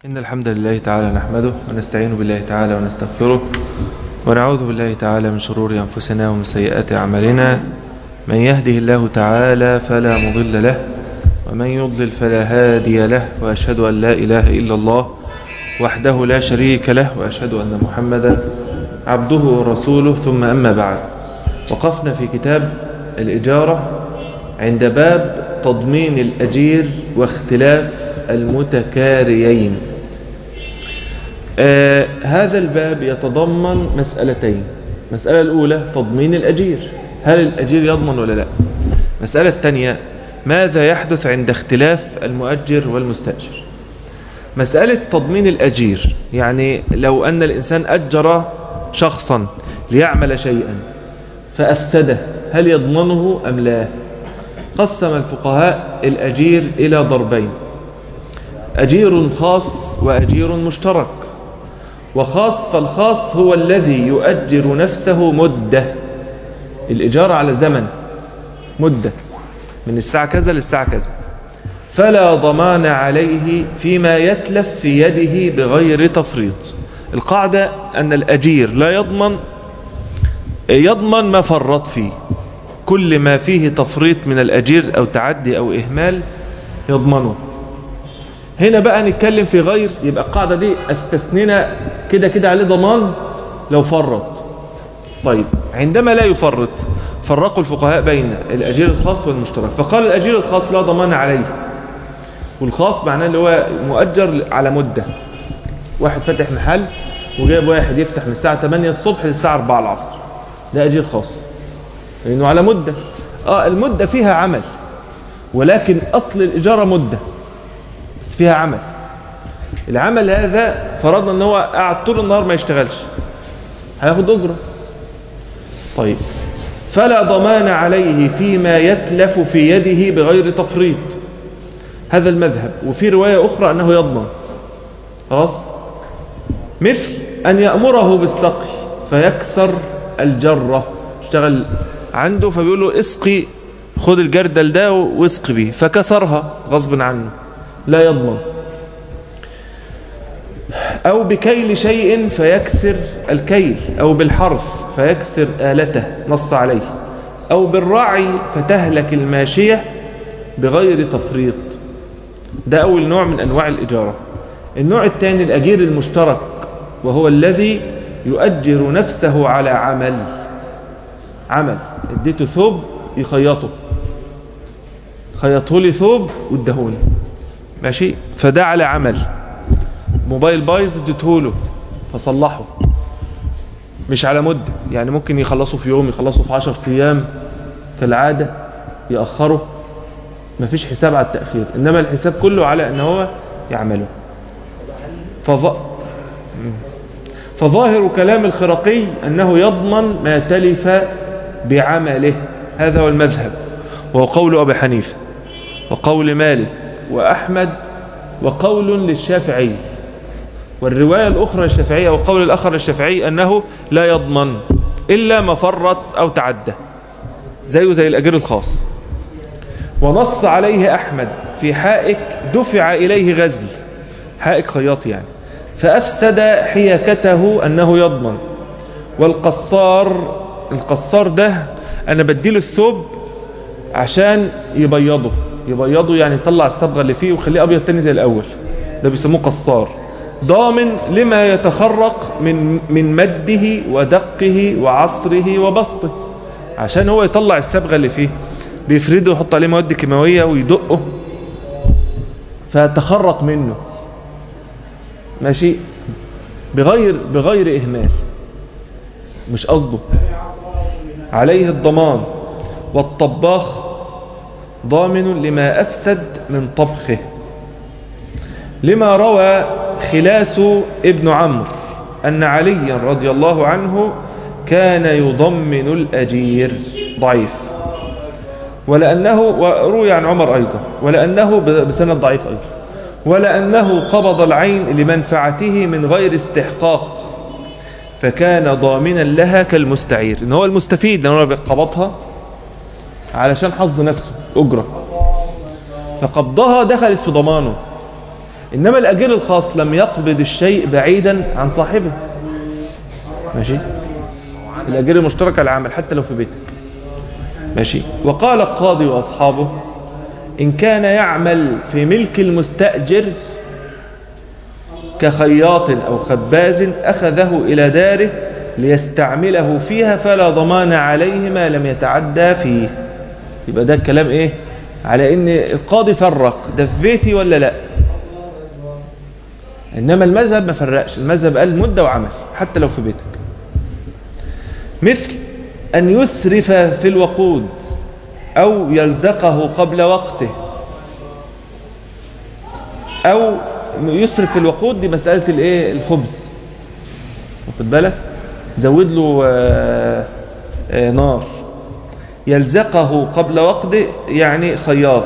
إن الحمد لله تعالى نحمده ونستعين بالله تعالى ونستغفره ونعوذ بالله تعالى من شرور أنفسنا ومن سيئات أعمالنا من يهده الله تعالى فلا مضل له ومن يضلل فلا هادي له وأشهد أن لا إله إلا الله وحده لا شريك له وأشهد أن محمدا عبده ورسوله ثم أما بعد وقفنا في كتاب الإجارة عند باب تضمين الأجير واختلاف المتكاريين آه هذا الباب يتضمن مسألتين مسألة الأولى تضمين الأجير هل الأجير يضمن ولا لا مسألة الثانية ماذا يحدث عند اختلاف المؤجر والمستأجر مسألة تضمين الأجير يعني لو أن الإنسان أجر شخصا ليعمل شيئا فأفسده هل يضمنه أم لا قسم الفقهاء الأجير إلى ضربين أجير خاص وأجير مشترك وخاص فالخاص هو الذي يؤجر نفسه مدة الإجارة على زمن مدة من الساعة كذا للساعة كذا فلا ضمان عليه فيما يتلف في يده بغير تفريط القاعدة أن الأجير لا يضمن يضمن ما فرط فيه كل ما فيه تفريط من الأجير أو تعدي أو إهمال يضمنه هنا بقى نتكلم في غير يبقى القاعدة دي استثنينا كده كده عليه ضمان لو فرط طيب عندما لا يفرط فرقوا الفقهاء بين الأجير الخاص والمشترك فقال الأجير الخاص لا ضمان عليه والخاص معناه اللي هو مؤجر على مدة واحد فتح محل وجايب واحد يفتح من الساعة 8 الصبح للساعة 4 العصر ده أجير خاص لأنه على مدة آه المدة فيها عمل ولكن أصل الإجارة مدة بس فيها عمل العمل هذا فرضنا ان هو قاعد طول النهار ما يشتغلش هياخد أجرة طيب فلا ضمان عليه فيما يتلف في يده بغير تفريط هذا المذهب وفي رواية أخرى أنه يضمن خلاص مثل أن يأمره بالسقي فيكسر الجرة اشتغل عنده فبيقول له اسقي خد الجردل ده واسقي بيه فكسرها غصب عنه لا يضمن أو بكيل شيء فيكسر الكيل أو بالحرث فيكسر آلته نص عليه أو بالرعي فتهلك الماشية بغير تفريط ده أول نوع من أنواع الإجارة النوع الثاني الأجير المشترك وهو الذي يؤجر نفسه على عمل عمل اديته ثوب يخيطه خيطه لي ثوب وادهوني ماشي فده على عمل موبايل بايظ اديته له فصلحه مش على مدة يعني ممكن يخلصوا في يوم يخلصوا في 10 ايام كالعادة يأخروا مفيش حساب على التأخير إنما الحساب كله على أن هو يعمله فظ... فظاهر كلام الخرقي أنه يضمن ما تلف بعمله هذا هو المذهب وهو قول أبي حنيفة وقول مالك وأحمد وقول للشافعي والرواية الأخرى للشافعية وقول الآخر للشافعي أنه لا يضمن إلا ما فرط أو تعدى زيه زي الأجير الخاص ونص عليه أحمد في حائك دفع إليه غزل حائك خياط يعني فأفسد حيكته أنه يضمن والقصار القصار ده أنا بديله الثوب عشان يبيضه يبيضه يعني يطلع الصبغة اللي فيه ويخليه أبيض تاني زي الأول ده بيسموه قصار ضامن لما يتخرق من من مده ودقه وعصره وبسطه عشان هو يطلع الصبغة اللي فيه بيفرده ويحط عليه مواد كيماوية ويدقه فتخرق منه ماشي بغير بغير إهمال مش قصده عليه الضمان والطباخ ضامن لما أفسد من طبخه لما روى خلاس ابن عمرو أن عليا رضي الله عنه كان يضمن الأجير ضعيف ولأنه وروي عن عمر أيضا ولأنه بسند ضعيف أيضا ولأنه قبض العين لمنفعته من غير استحقاق فكان ضامنا لها كالمستعير إن هو المستفيد لأنه قبضها علشان حظ نفسه أجرة فقبضها دخلت في ضمانه إنما الأجير الخاص لم يقبض الشيء بعيدا عن صاحبه ماشي الأجير المشتركة العمل حتى لو في بيتك ماشي وقال القاضي وأصحابه إن كان يعمل في ملك المستأجر كخياط أو خباز أخذه إلى داره ليستعمله فيها فلا ضمان عليه ما لم يتعدى فيه يبقى ده الكلام إيه على إن القاضي فرق ده في بيتي ولا لا إنما المذهب ما فرقش المذهب قال مدة وعمل حتى لو في بيتك مثل أن يسرف في الوقود أو يلزقه قبل وقته أو يسرف في الوقود دي مسألة الايه الخبز واخد بالك زود له آآ آآ نار يلزقه قبل وقته يعني خياط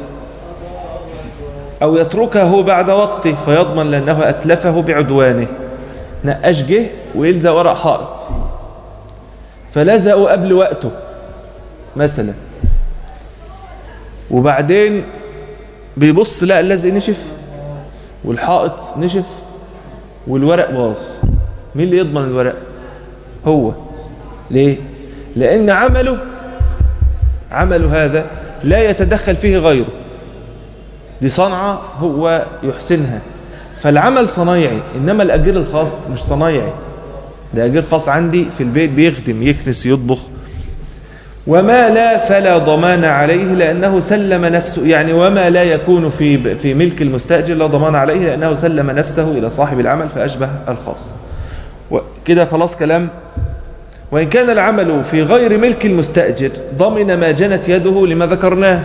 أو يتركه بعد وقته فيضمن لأنه أتلفه بعدوانه نقاش جه ويلزق ورق حائط فلزقوا قبل وقته مثلا وبعدين بيبص لا اللزق نشف والحائط نشف والورق باظ مين اللي يضمن الورق هو ليه لان عمله عمله هذا لا يتدخل فيه غيره دي صنعة هو يحسنها فالعمل صنايعي إنما الأجير الخاص مش صنايعي ده أجير خاص عندي في البيت بيخدم يكنس يطبخ وما لا فلا ضمان عليه لأنه سلم نفسه يعني وما لا يكون في في ملك المستأجر لا ضمان عليه لأنه سلم نفسه إلى صاحب العمل فأشبه الخاص وكده خلاص كلام وإن كان العمل في غير ملك المستأجر ضمن ما جنت يده لما ذكرناه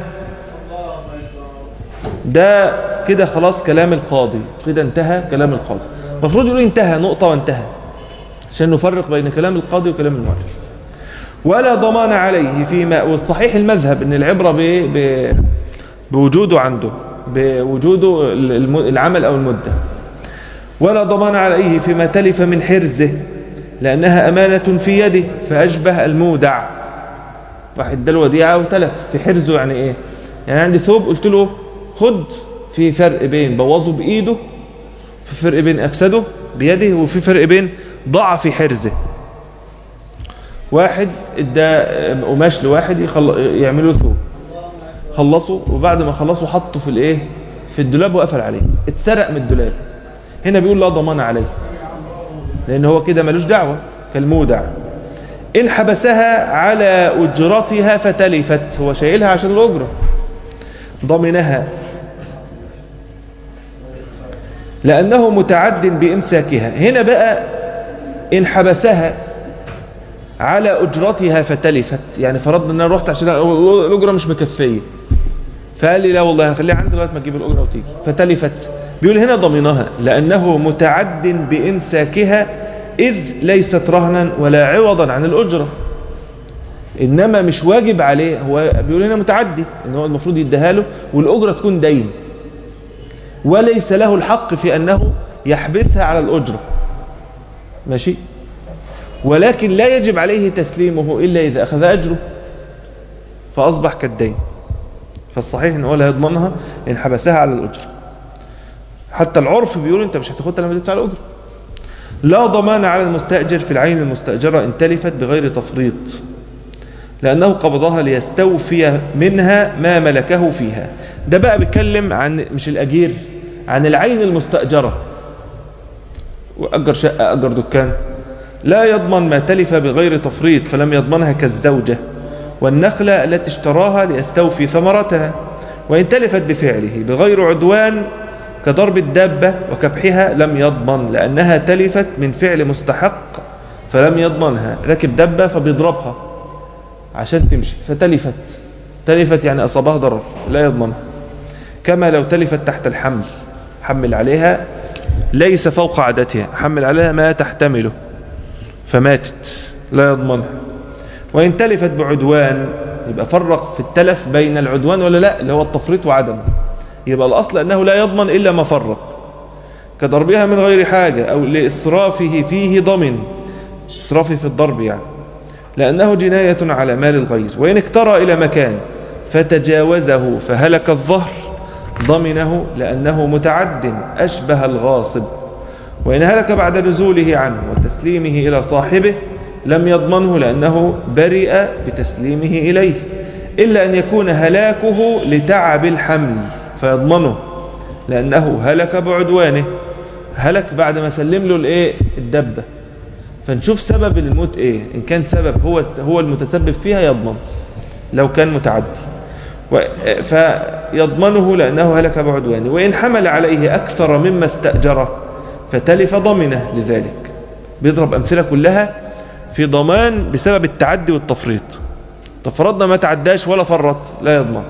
ده كده خلاص كلام القاضي كده انتهى كلام القاضي المفروض يقول انتهى نقطة وانتهى عشان نفرق بين كلام القاضي وكلام المؤلف ولا ضمان عليه فيما والصحيح المذهب ان العبرة ب... ب... بوجوده عنده بوجوده العمل او المدة ولا ضمان عليه فيما تلف من حرزه لأنها أمانة في يده فأشبه المودع واحد ده الوديعة وتلف في حرزه يعني إيه يعني عندي ثوب قلت له خد في فرق بين بوظه بإيده في فرق بين أفسده بيده وفي فرق بين ضع في حرزه واحد ادى قماش لواحد يخل... يعملوا ثوب خلصوا وبعد ما خلصوا حطوا في الايه في الدولاب وقفل عليه اتسرق من الدولاب هنا بيقول لا ضمان عليه لان هو كده ملوش دعوه كالمودع ان حبسها على اجرتها فتلفت هو شايلها عشان الاجره ضمنها لانه متعد بامساكها هنا بقى ان حبسها على اجرتها فتلفت يعني فرضنا ان انا رحت عشان الاجره مش مكفيه فقال لي لا والله هنخليها عندي لغايه ما تجيب الاجره وتيجي فتلفت بيقول هنا ضمنها لأنه متعد بإمساكها إذ ليست رهنا ولا عوضا عن الأجرة إنما مش واجب عليه هو بيقول هنا متعدي إن هو المفروض يديها له والأجرة تكون دين وليس له الحق في أنه يحبسها على الأجرة ماشي ولكن لا يجب عليه تسليمه إلا إذا أخذ أجره فأصبح كالدين فالصحيح أنه لا يضمنها إن حبسها على الأجرة حتى العرف بيقول انت مش هتاخدها لما تدفع الاجره لا ضمان على المستاجر في العين المستاجره ان تلفت بغير تفريط لانه قبضها ليستوفي منها ما ملكه فيها ده بقى بيتكلم عن مش الاجير عن العين المستاجره واجر شقه اجر دكان لا يضمن ما تلف بغير تفريط فلم يضمنها كالزوجه والنخله التي اشتراها ليستوفي ثمرتها وان تلفت بفعله بغير عدوان كضرب الدابة وكبحها لم يضمن لأنها تلفت من فعل مستحق فلم يضمنها ركب دابة فبيضربها عشان تمشي فتلفت تلفت يعني أصابها ضرر لا يضمنها كما لو تلفت تحت الحمل حمل عليها ليس فوق عادتها حمل عليها ما تحتمله فماتت لا يضمنها وإن تلفت بعدوان يبقى فرق في التلف بين العدوان ولا لا اللي هو التفريط وعدمه يبقى الأصل أنه لا يضمن إلا ما فرط كضربها من غير حاجة أو لإسرافه فيه ضمن إسرافه في الضرب يعني لأنه جناية على مال الغير وإن اكترى إلى مكان فتجاوزه فهلك الظهر ضمنه لأنه متعد أشبه الغاصب وإن هلك بعد نزوله عنه وتسليمه إلى صاحبه لم يضمنه لأنه برئ بتسليمه إليه إلا أن يكون هلاكه لتعب الحمل فيضمنه لأنه هلك بعدوانه هلك بعد ما سلم له الايه الدبة فنشوف سبب الموت ايه ان كان سبب هو هو المتسبب فيها يضمن لو كان متعدي فيضمنه لأنه هلك بعدوانه وإن حمل عليه أكثر مما استأجره فتلف ضمنه لذلك بيضرب أمثلة كلها في ضمان بسبب التعدي والتفريط تفرضنا ما تعداش ولا فرط لا يضمن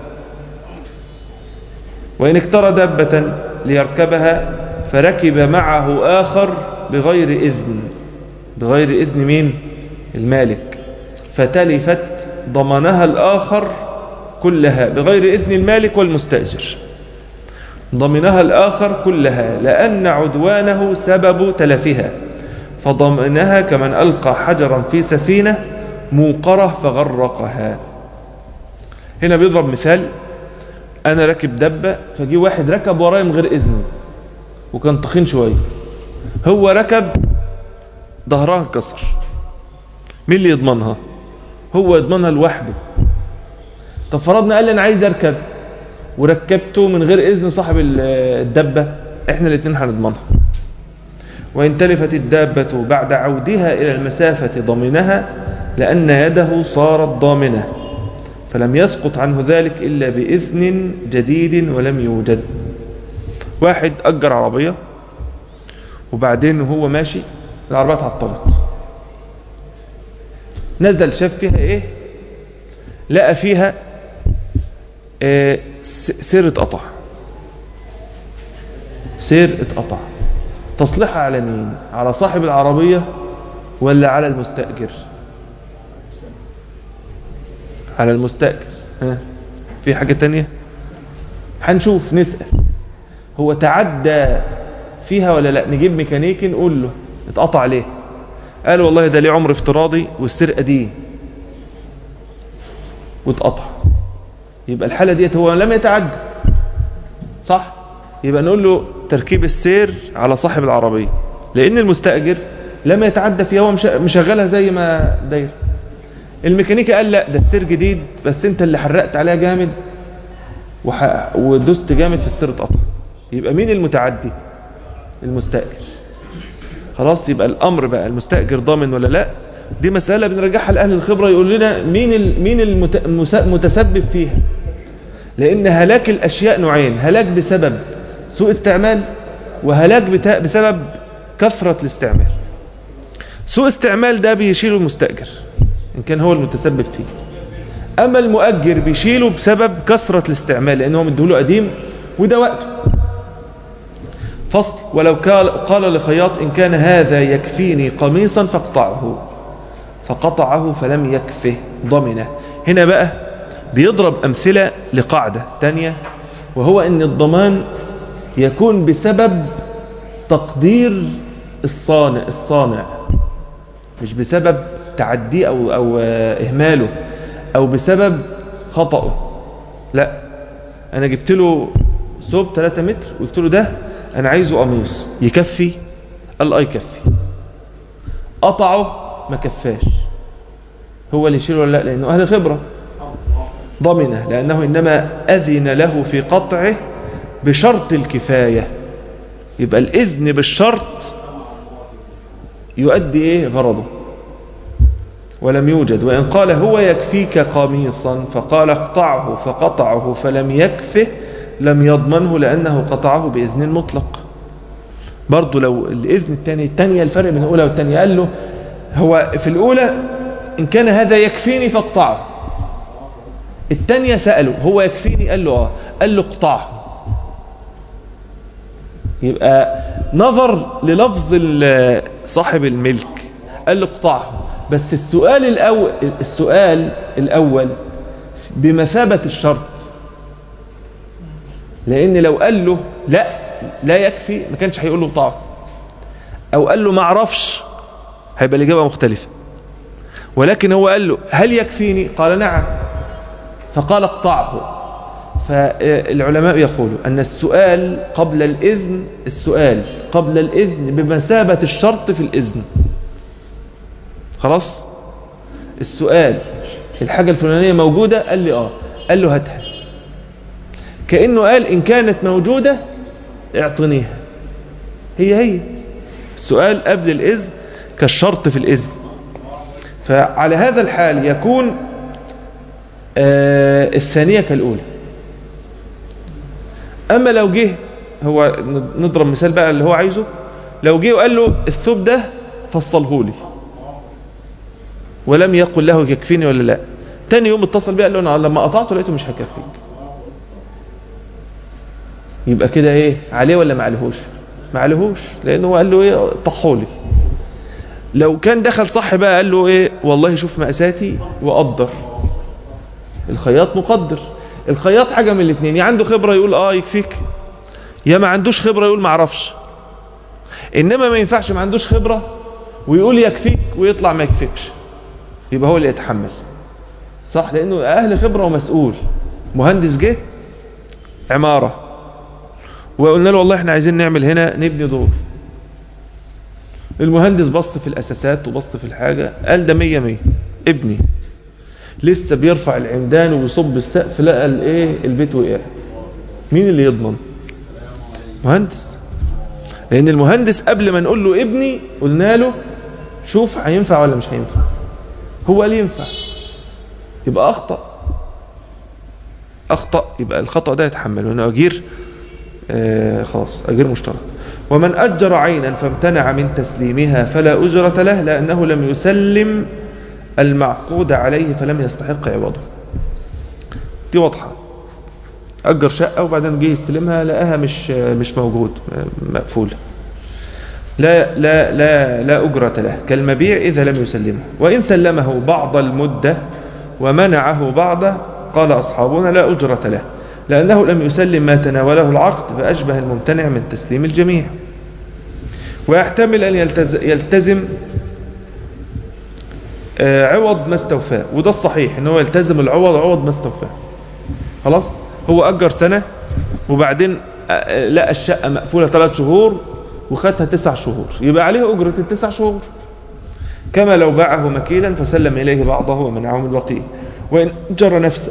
وإن اكترى دابة ليركبها فركب معه آخر بغير إذن بغير إذن مين المالك فتلفت ضمنها الآخر كلها بغير إذن المالك والمستأجر ضمنها الآخر كلها لأن عدوانه سبب تلفها فضمنها كمن ألقى حجرا في سفينة موقرة فغرقها هنا بيضرب مثال أنا راكب دبة فجي واحد ركب ورايا من غير إذني وكان تخين شوية هو ركب ظهرها انكسر مين اللي يضمنها هو يضمنها لوحده طب فرضنا قال لي انا عايز اركب وركبته من غير اذن صاحب الدبه احنا الاثنين هنضمنها وان تلفت الدابه بعد عودها الى المسافه ضمنها لان يده صارت ضامنه فلم يسقط عنه ذلك الا باذن جديد ولم يوجد واحد اجر عربيه وبعدين وهو ماشي العربيه اتعطلت نزل شاف فيها ايه لقى فيها آه سير اتقطع سير اتقطع تصليحها على مين على صاحب العربية ولا على المستأجر على المستأجر ها في حاجة تانية هنشوف نسأل هو تعدى فيها ولا لا نجيب ميكانيكي نقول له اتقطع ليه قال والله ده ليه عمر افتراضي والسير قديم واتقطع يبقى الحالة ديت هو لم يتعدى صح يبقى نقول له تركيب السير على صاحب العربية لأن المستأجر لم يتعدى فيها هو مشغلها زي ما داير الميكانيكي قال لا ده السير جديد بس انت اللي حرقت عليها جامد وح... ودست جامد في السير اتقطع يبقى مين المتعدي المستأجر خلاص يبقى الأمر بقى المستأجر ضامن ولا لا دي مسألة بنرجعها لأهل الخبرة يقول لنا مين ال... مين المتسبب فيها لأن هلاك الأشياء نوعين هلاك بسبب سوء استعمال وهلاك بتا... بسبب كثرة الاستعمال سوء استعمال ده بيشيله المستأجر إن كان هو المتسبب فيه أما المؤجر بيشيله بسبب كثرة الاستعمال لأنه مديهوله قديم وده وقته فصل ولو قال لخياط إن كان هذا يكفيني قميصا فاقطعه فقطعه فلم يكفه ضمنه هنا بقى بيضرب أمثلة لقاعدة تانية وهو أن الضمان يكون بسبب تقدير الصانع الصانع مش بسبب تعديه أو, أو إهماله أو بسبب خطأه لا أنا جبت له ثوب 3 متر قلت له ده أنا عايزه قميص يكفي قال اه يكفي قطعه ما كفاش هو اللي يشيله ولا لا لأنه أهل خبرة ضمنه لأنه إنما أذن له في قطعه بشرط الكفاية يبقى الإذن بالشرط يؤدي إيه غرضه ولم يوجد وإن قال هو يكفيك قميصا فقال اقطعه فقطعه فلم يكفه لم يضمنه لأنه قطعه بإذن مطلق برضو لو الإذن الثاني الثانية الفرق بين الأولى والثانية قال له هو في الأولى إن كان هذا يكفيني فاقطعه الثانية سأله هو يكفيني قال له آه قال له اقطعه يبقى نظر للفظ صاحب الملك قال له اقطعه بس السؤال الأول السؤال الأول بمثابة الشرط لأن لو قال له لا لا يكفي ما كانش هيقول له اقطعه أو قال له ما اعرفش هيبقى الإجابة مختلفة ولكن هو قال له هل يكفيني قال نعم فقال اقطعه فالعلماء يقولوا أن السؤال قبل الإذن السؤال قبل الإذن بمثابة الشرط في الإذن خلاص السؤال الحاجة الفلانية موجودة قال لي آه قال له هاتها كأنه قال إن كانت موجودة اعطنيها هي هي السؤال قبل الإذن كالشرط في الإذن فعلى هذا الحال يكون آه الثانية كالأولى أما لو جه هو نضرب مثال بقى اللي هو عايزه لو جه وقال له الثوب ده فصله لي ولم يقل له يكفيني ولا لا تاني يوم اتصل بيه قال له انا لما قطعته لقيته مش هكفيك يبقى كده ايه عليه ولا ما عليهوش ما عليهوش لانه هو قال له ايه طحولي لو كان دخل صح بقى قال له ايه والله شوف مقاساتي وقدر الخياط مقدر الخياط حاجه من الاثنين يا عنده خبره يقول اه يكفيك يا ما عندوش خبره يقول ما اعرفش انما ما ينفعش ما عندوش خبره ويقول يكفيك ويطلع ما يكفيكش يبقى هو اللي يتحمل صح لانه اهل خبره ومسؤول مهندس جه عماره وقلنا له والله احنا عايزين نعمل هنا نبني دور المهندس بص في الاساسات وبص في الحاجه قال ده مية مية ابني لسه بيرفع العمدان ويصب السقف لقى الايه البيت وقع مين اللي يضمن مهندس لان المهندس قبل ما نقول له ابني قلنا له شوف هينفع ولا مش هينفع هو قال ينفع يبقى اخطا اخطا يبقى الخطا ده يتحمل وانا اجير آه خلاص اجير مشترك ومن اجر عينا فامتنع من تسليمها فلا اجره له لانه لم يسلم المعقود عليه فلم يستحق عوضه دي واضحه اجر شقه وبعدين جه يستلمها لقاها مش مش موجود مقفوله لا لا لا لا أجرة له كالمبيع إذا لم يسلمه وإن سلمه بعض المدة ومنعه بعضه قال أصحابنا لا أجرة له لأنه لم يسلم ما تناوله العقد فأشبه الممتنع من تسليم الجميع ويحتمل أن يلتزم, يلتزم عوض ما استوفاه وده الصحيح أنه يلتزم العوض عوض ما استوفاه خلاص هو أجر سنة وبعدين لقى الشقة مقفولة ثلاث شهور وخدها تسع شهور يبقى عليه أجرة التسع شهور كما لو باعه مكيلا فسلم إليه بعضه ومنعه من البقية وإن أجر نفسه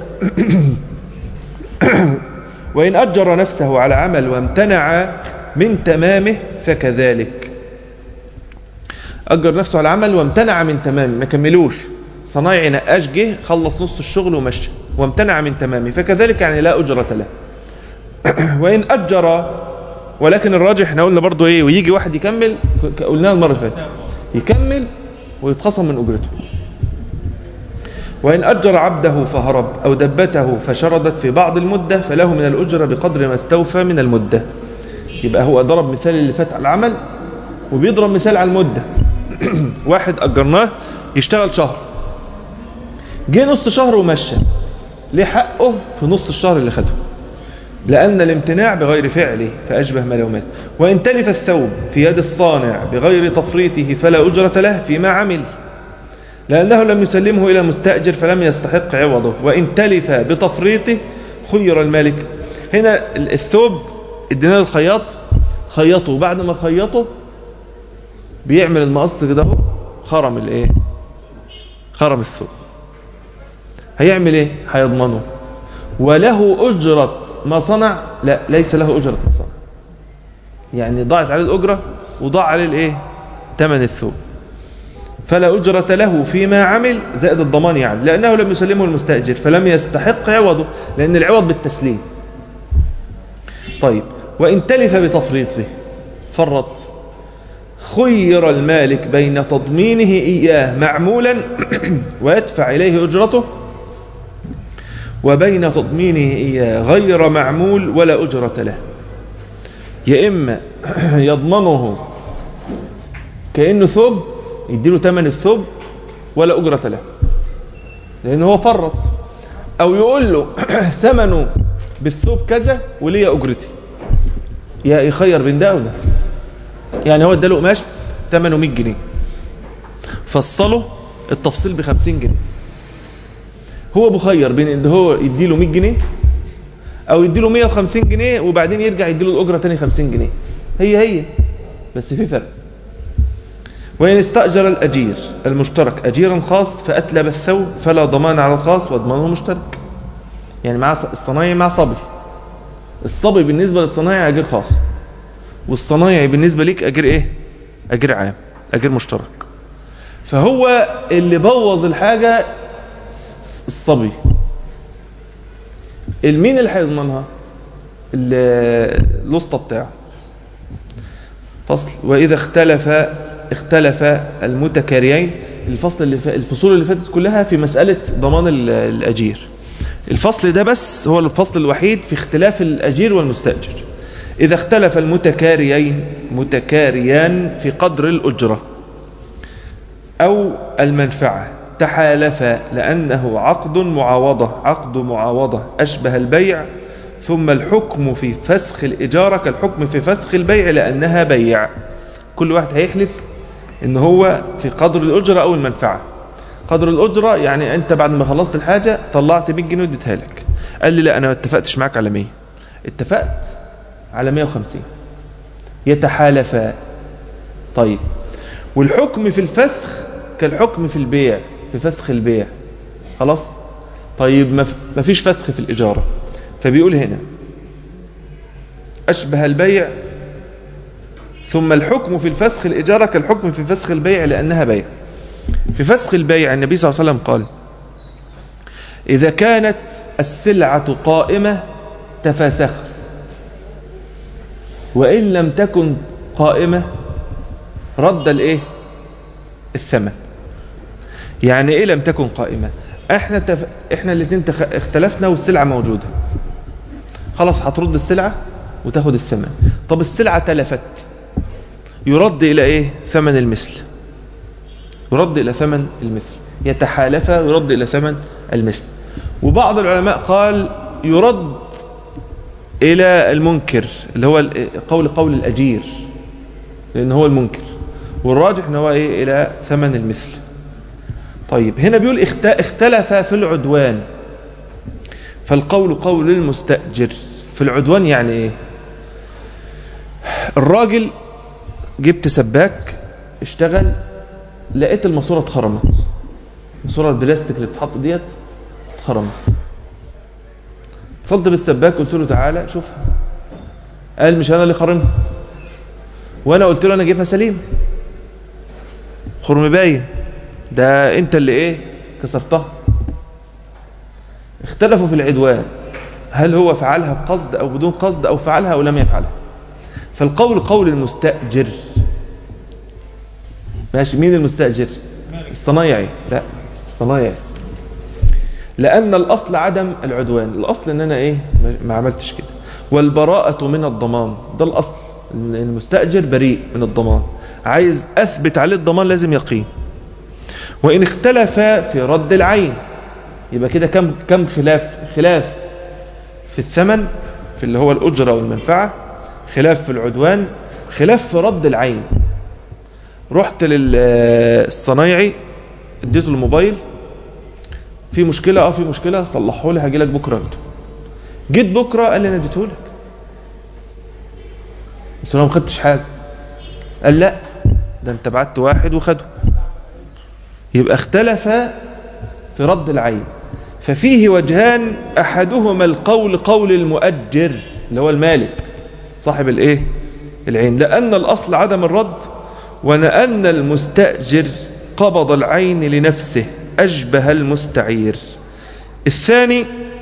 وإن أجر نفسه على عمل وامتنع من تمامه فكذلك أجر نفسه على عمل وامتنع من تمامه ما كملوش صنايعي نقاش جه خلص نص الشغل ومشى وامتنع من تمامه فكذلك يعني لا أجرة له وإن أجر ولكن الراجح احنا قلنا برضو ايه ويجي واحد يكمل قلناها المره اللي فاتت يكمل ويتخصم من اجرته وإن أجر عبده فهرب أو دبته فشردت في بعض المدة فله من الأجرة بقدر ما استوفى من المدة يبقى هو ضرب مثال اللي فات على العمل وبيضرب مثال على المدة واحد أجرناه يشتغل شهر جه نص شهر ومشى ليه حقه في نص الشهر اللي خده لأن الامتناع بغير فعله فأشبه ما لو مات وإن تلف الثوب في يد الصانع بغير تفريطه فلا أجرة له فيما عمل لأنه لم يسلمه إلى مستأجر فلم يستحق عوضه وإن تلف بتفريطه خير المالك هنا الثوب ادينا للخياط خيطه بعد ما خيطه بيعمل المقص كده اهو خرم الايه خرم الثوب هيعمل ايه هيضمنه وله أجرة ما صنع لا ليس له أجرة ما صنع يعني ضاعت عليه الأجرة وضاع عليه الايه ثمن الثوب فلا أجرة له فيما عمل زائد الضمان يعني لأنه لم يسلمه المستأجر فلم يستحق عوضه لأن العوض بالتسليم طيب وإن تلف بتفريطه فرط خير المالك بين تضمينه إياه معمولا ويدفع إليه أجرته وبين تضمينه إياه غير معمول ولا أجرة له يا إما يضمنه كأنه ثوب يديله ثمن الثوب ولا أجرة له لأنه هو فرط أو يقول له ثمنه بالثوب كذا وليا أجرتي يا يخير بين ده وده يعني هو اداله قماش ثمنه 100 جنيه فصله التفصيل ب 50 جنيه هو مخير بين ان هو يديله 100 جنيه او يديله 150 جنيه وبعدين يرجع يديله الاجره تاني 50 جنيه هي هي بس في فرق وإن استأجر الأجير المشترك أجيرا خاص فأتلب الثوب فلا ضمان على الخاص وضمانه مشترك يعني مع الصنايعي مع صبي الصبي بالنسبة للصنايعي أجير خاص والصنايعي بالنسبة ليك أجير إيه أجير عام أجير مشترك فهو اللي بوظ الحاجة الصبي المين اللي هيضمنها الوسطى بتاعه فصل وإذا اختلف اختلف المتكاريين الفصل اللي ف... الفصول اللي فاتت كلها في مسألة ضمان الأجير الفصل ده بس هو الفصل الوحيد في اختلاف الأجير والمستأجر إذا اختلف المتكاريين متكاريان في قدر الأجرة أو المنفعة تحالفا لأنه عقد معاوضة عقد معاوضة أشبه البيع ثم الحكم في فسخ الإجارة كالحكم في فسخ البيع لأنها بيع كل واحد هيحلف ان هو في قدر الأجرة أو المنفعة قدر الأجرة يعني أنت بعد ما خلصت الحاجة طلعت 100 جنيه وديتها لك قال لي لا أنا ما اتفقتش معاك على 100 اتفقت على 150 يتحالفا طيب والحكم في الفسخ كالحكم في البيع في فسخ البيع خلاص طيب ما فيش فسخ في الإجارة فبيقول هنا أشبه البيع ثم الحكم في الفسخ الإجارة كالحكم في فسخ البيع لأنها بيع في فسخ البيع النبي صلى الله عليه وسلم قال إذا كانت السلعة قائمة تفاسخ وإن لم تكن قائمة رد الإيه الثمن يعني إيه لم تكن قائمة احنا تف... احنا الاثنين تخ... اختلفنا والسلعة موجودة خلاص هترد السلعة وتاخد الثمن طب السلعة تلفت يرد إلى إيه ثمن المثل يرد إلى ثمن المثل يتحالف يرد إلى ثمن المثل وبعض العلماء قال يرد إلى المنكر اللي هو قول قول الأجير لأن هو المنكر والراجح أنه هو إيه إلى ثمن المثل طيب هنا بيقول اختلف في العدوان فالقول قول المستأجر في العدوان يعني ايه الراجل جبت سباك اشتغل لقيت الماسوره اتخرمت الماسوره البلاستيك اللي بتحط ديت اتخرمت اتصلت بالسباك قلت له تعالى شوفها قال مش انا اللي خرمها وانا قلت له انا اجيبها سليم خرم باين ده انت اللي ايه كسرتها اختلفوا في العدوان هل هو فعلها بقصد او بدون قصد او فعلها او لم يفعلها فالقول قول المستأجر ماشي مين المستأجر الصنايعي لا الصنايعي لأن الأصل عدم العدوان الأصل أن أنا إيه ما عملتش كده والبراءة من الضمان ده الأصل المستأجر بريء من الضمان عايز أثبت عليه الضمان لازم يقين وإن اختلف في رد العين يبقى كده كم كم خلاف خلاف في الثمن في اللي هو الأجرة والمنفعة خلاف في العدوان خلاف في رد العين رحت للصنايعي اديته الموبايل في مشكلة اه في مشكلة صلحه لي هاجي لك بكره اخده جيت بكره قال لي انا اديته لك قلت له ما خدتش حاجه قال لا ده انت بعت واحد وخده يبقى اختلف في رد العين ففيه وجهان احدهما القول قول المؤجر اللي هو المالك صاحب الايه العين لان الاصل عدم الرد ولأن المستأجر قبض العين لنفسه أشبه المستعير الثاني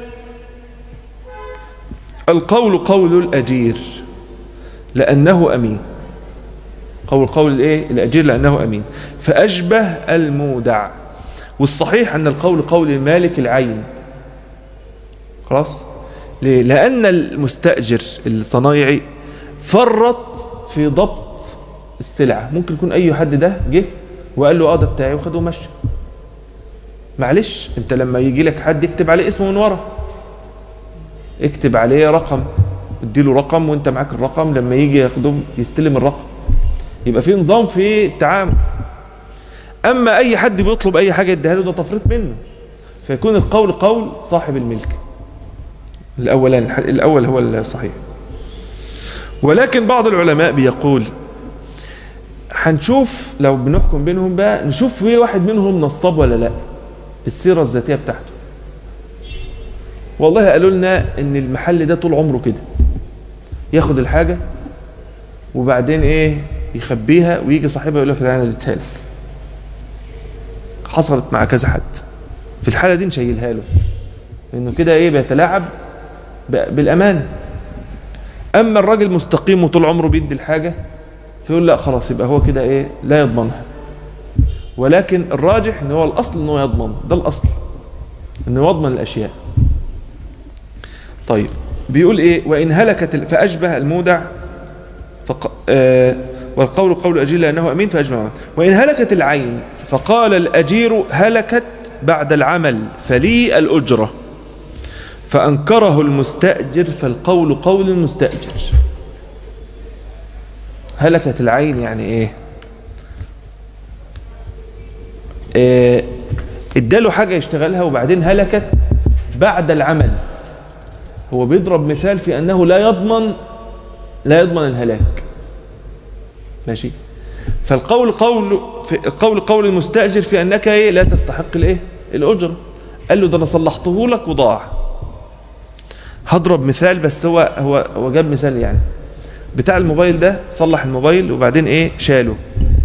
القول قول الأجير لأنه أمين قول قول الإيه؟ الأجير لأنه أمين فأشبه المودع والصحيح أن القول قول المالك العين خلاص ليه؟ لأن المستأجر الصنايعي فرط في ضبط السلعة ممكن يكون أي حد ده جه وقال له اه ده بتاعي وخده ومشي معلش انت لما يجي لك حد يكتب عليه اسمه من ورا اكتب عليه رقم اديله رقم وانت معاك الرقم لما يجي ياخده يستلم الرقم يبقى في نظام في التعامل اما اي حد بيطلب اي حاجه يديها له ده تفريط منه فيكون القول قول صاحب الملك الأولان الأول هو الصحيح ولكن بعض العلماء بيقول هنشوف لو بنحكم بينهم بقى نشوف في واحد منهم نصاب ولا لا السيرة الذاتية بتاعته والله قالوا لنا ان المحل ده طول عمره كده ياخد الحاجة وبعدين ايه يخبيها ويجي صاحبها يقول له فلان انا اديتها لك حصلت مع كذا حد في الحالة دي نشيلها له لانه كده ايه بيتلاعب بالامانة اما الراجل مستقيم وطول عمره بيدي الحاجة فيقول لا خلاص يبقى هو كده ايه لا يضمنها ولكن الراجح ان هو الاصل ان هو يضمن ده الاصل انه يضمن الاشياء طيب بيقول ايه وان هلكت فاشبه المودع فق... آه والقول قول الاجير لانه امين فاجمع معه. وان هلكت العين فقال الاجير هلكت بعد العمل فلي الاجره فانكره المستاجر فالقول قول المستاجر هلكت العين يعني ايه آه، اداله حاجة يشتغلها وبعدين هلكت بعد العمل هو بيضرب مثال في أنه لا يضمن لا يضمن الهلاك ماشي فالقول قول في القول قول المستأجر في أنك إيه لا تستحق الإيه الأجرة قال له ده أنا صلحته لك وضاع هضرب مثال بس هو هو هو جاب مثال يعني بتاع الموبايل ده صلح الموبايل وبعدين ايه شاله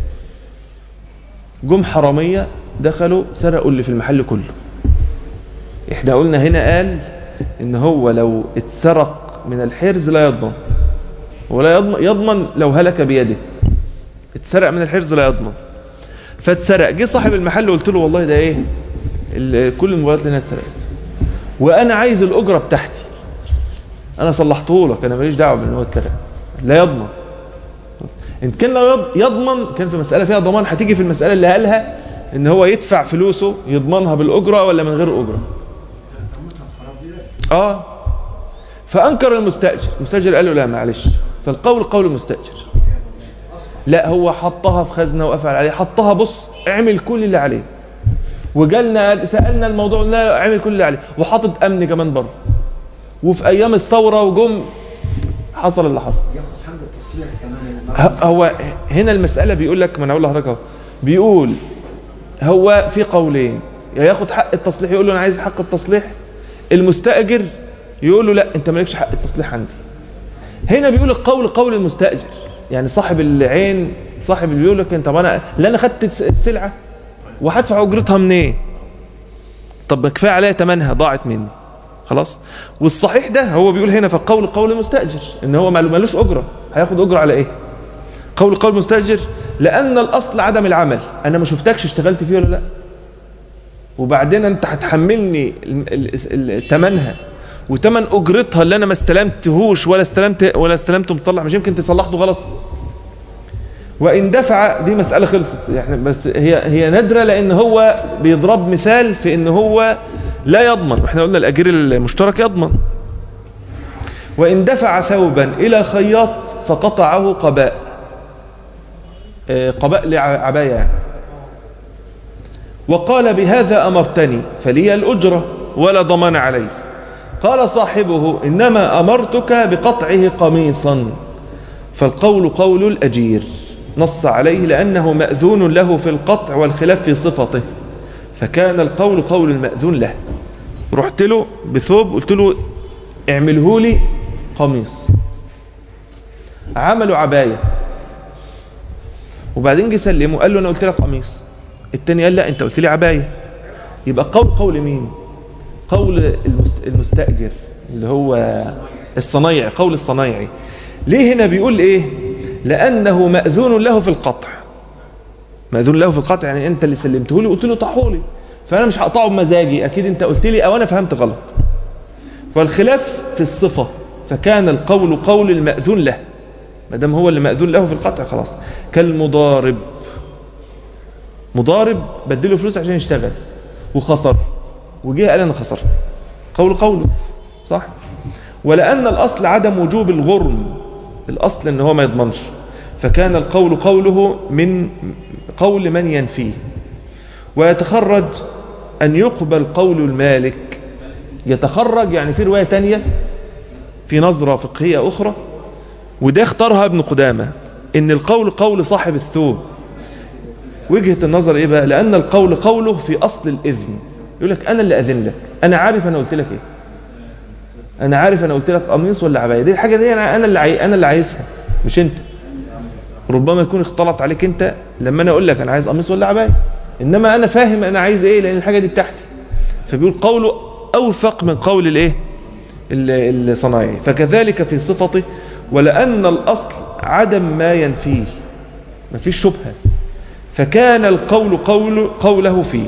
جم حرامية دخلوا سرقوا اللي في المحل كله احنا قلنا هنا قال ان هو لو اتسرق من الحرز لا يضمن ولا يضمن, يضمن لو هلك بيده اتسرق من الحرز لا يضمن فاتسرق جه صاحب المحل وقلت له والله ده ايه كل الموبايلات اللي اتسرقت وانا عايز الاجره بتاعتي انا صلحته لك انا ماليش دعوه بان هو اتسرق لا يضمن ان كان لو يضمن كان في مساله فيها ضمان هتيجي في المساله اللي قالها ان هو يدفع فلوسه يضمنها بالاجره ولا من غير اجره اه فانكر المستاجر المستاجر قال له لا معلش فالقول قول المستاجر لا هو حطها في خزنه وقفل عليه حطها بص اعمل كل اللي عليه وجالنا سالنا الموضوع لا اعمل كل اللي عليه وحاطط امن كمان بره وفي ايام الثوره وجم حصل اللي حصل ياخد حق التصليح كمان هو هنا المسألة بيقول لك ما انا اقول لحضرتك اهو بيقول هو في قولين يا ياخد حق التصليح يقول له انا عايز حق التصليح المستأجر يقول له لا انت مالكش حق التصليح عندي هنا بيقول القول قول المستأجر يعني صاحب العين صاحب اللي بيقول لك انت طب انا لا انا خدت السلعة وهدفع اجرتها منين طب كفايه عليها ثمنها ضاعت مني خلاص والصحيح ده هو بيقول هنا فالقول قول المستأجر ان هو مالوش اجره هياخد اجره على ايه قول قول المستأجر لان الاصل عدم العمل انا ما شفتكش اشتغلت فيه ولا لا وبعدين انت هتحملني ثمنها وثمن اجرتها اللي انا ما استلمتهوش ولا استلمت ولا استلمته متصلح مش يمكن تصلحته غلط وان دفع دي مساله خلصت يعني بس هي هي نادره لان هو بيضرب مثال في ان هو لا يضمن احنا قلنا الاجير المشترك يضمن وان دفع ثوبا الى خياط فقطعه قباء قباء لعبايه يعني وقال بهذا امرتني فلي الاجره ولا ضمان عليه قال صاحبه انما امرتك بقطعه قميصا فالقول قول الاجير نص عليه لانه ماذون له في القطع والخلاف في صفته فكان القول قول المأذون له رحت له بثوب قلت له اعمله لي قميص عملوا عباية وبعدين جه سلمه قال له انا قلت لك قميص التاني قال لا انت قلت لي عباية يبقى قول قول مين قول المستأجر اللي هو الصنايعي قول الصنايعي ليه هنا بيقول ايه لانه مأذون له في القطع مأذون له في القطع يعني انت اللي سلمته لي قلت له طحوا لي فانا مش هقطعه بمزاجي اكيد انت قلت لي او انا فهمت غلط والخلاف في الصفة فكان القول قول المأذون له ما دام هو اللي مأذون له في القطع خلاص كالمضارب مضارب بدله فلوس عشان يشتغل وخسر وجه قال انا خسرت قول قوله صح ولأن الأصل عدم وجوب الغرم الأصل ان هو ما يضمنش فكان القول قوله من قول من ينفيه ويتخرج أن يقبل قول المالك يتخرج يعني في رواية تانية في نظرة فقهية أخرى وده اختارها ابن قدامة ان القول قول صاحب الثوب وجهة النظر ايه بقى لان القول قوله في اصل الاذن يقول لك انا اللي اذن لك انا عارف انا قلت لك ايه انا عارف انا قلت لك قميص ولا عبايه دي الحاجه دي انا انا اللي عاي... انا اللي عايزها مش انت ربما يكون اختلط عليك انت لما انا اقول لك انا عايز قميص ولا عبايه انما انا فاهم انا عايز ايه لان الحاجه دي بتاعتي فبيقول قوله اوثق من قول الايه ال- الصنايعي فكذلك في صفته ولان الاصل عدم ما ينفيه ما فيش شبهه فكان القول قول قوله فيه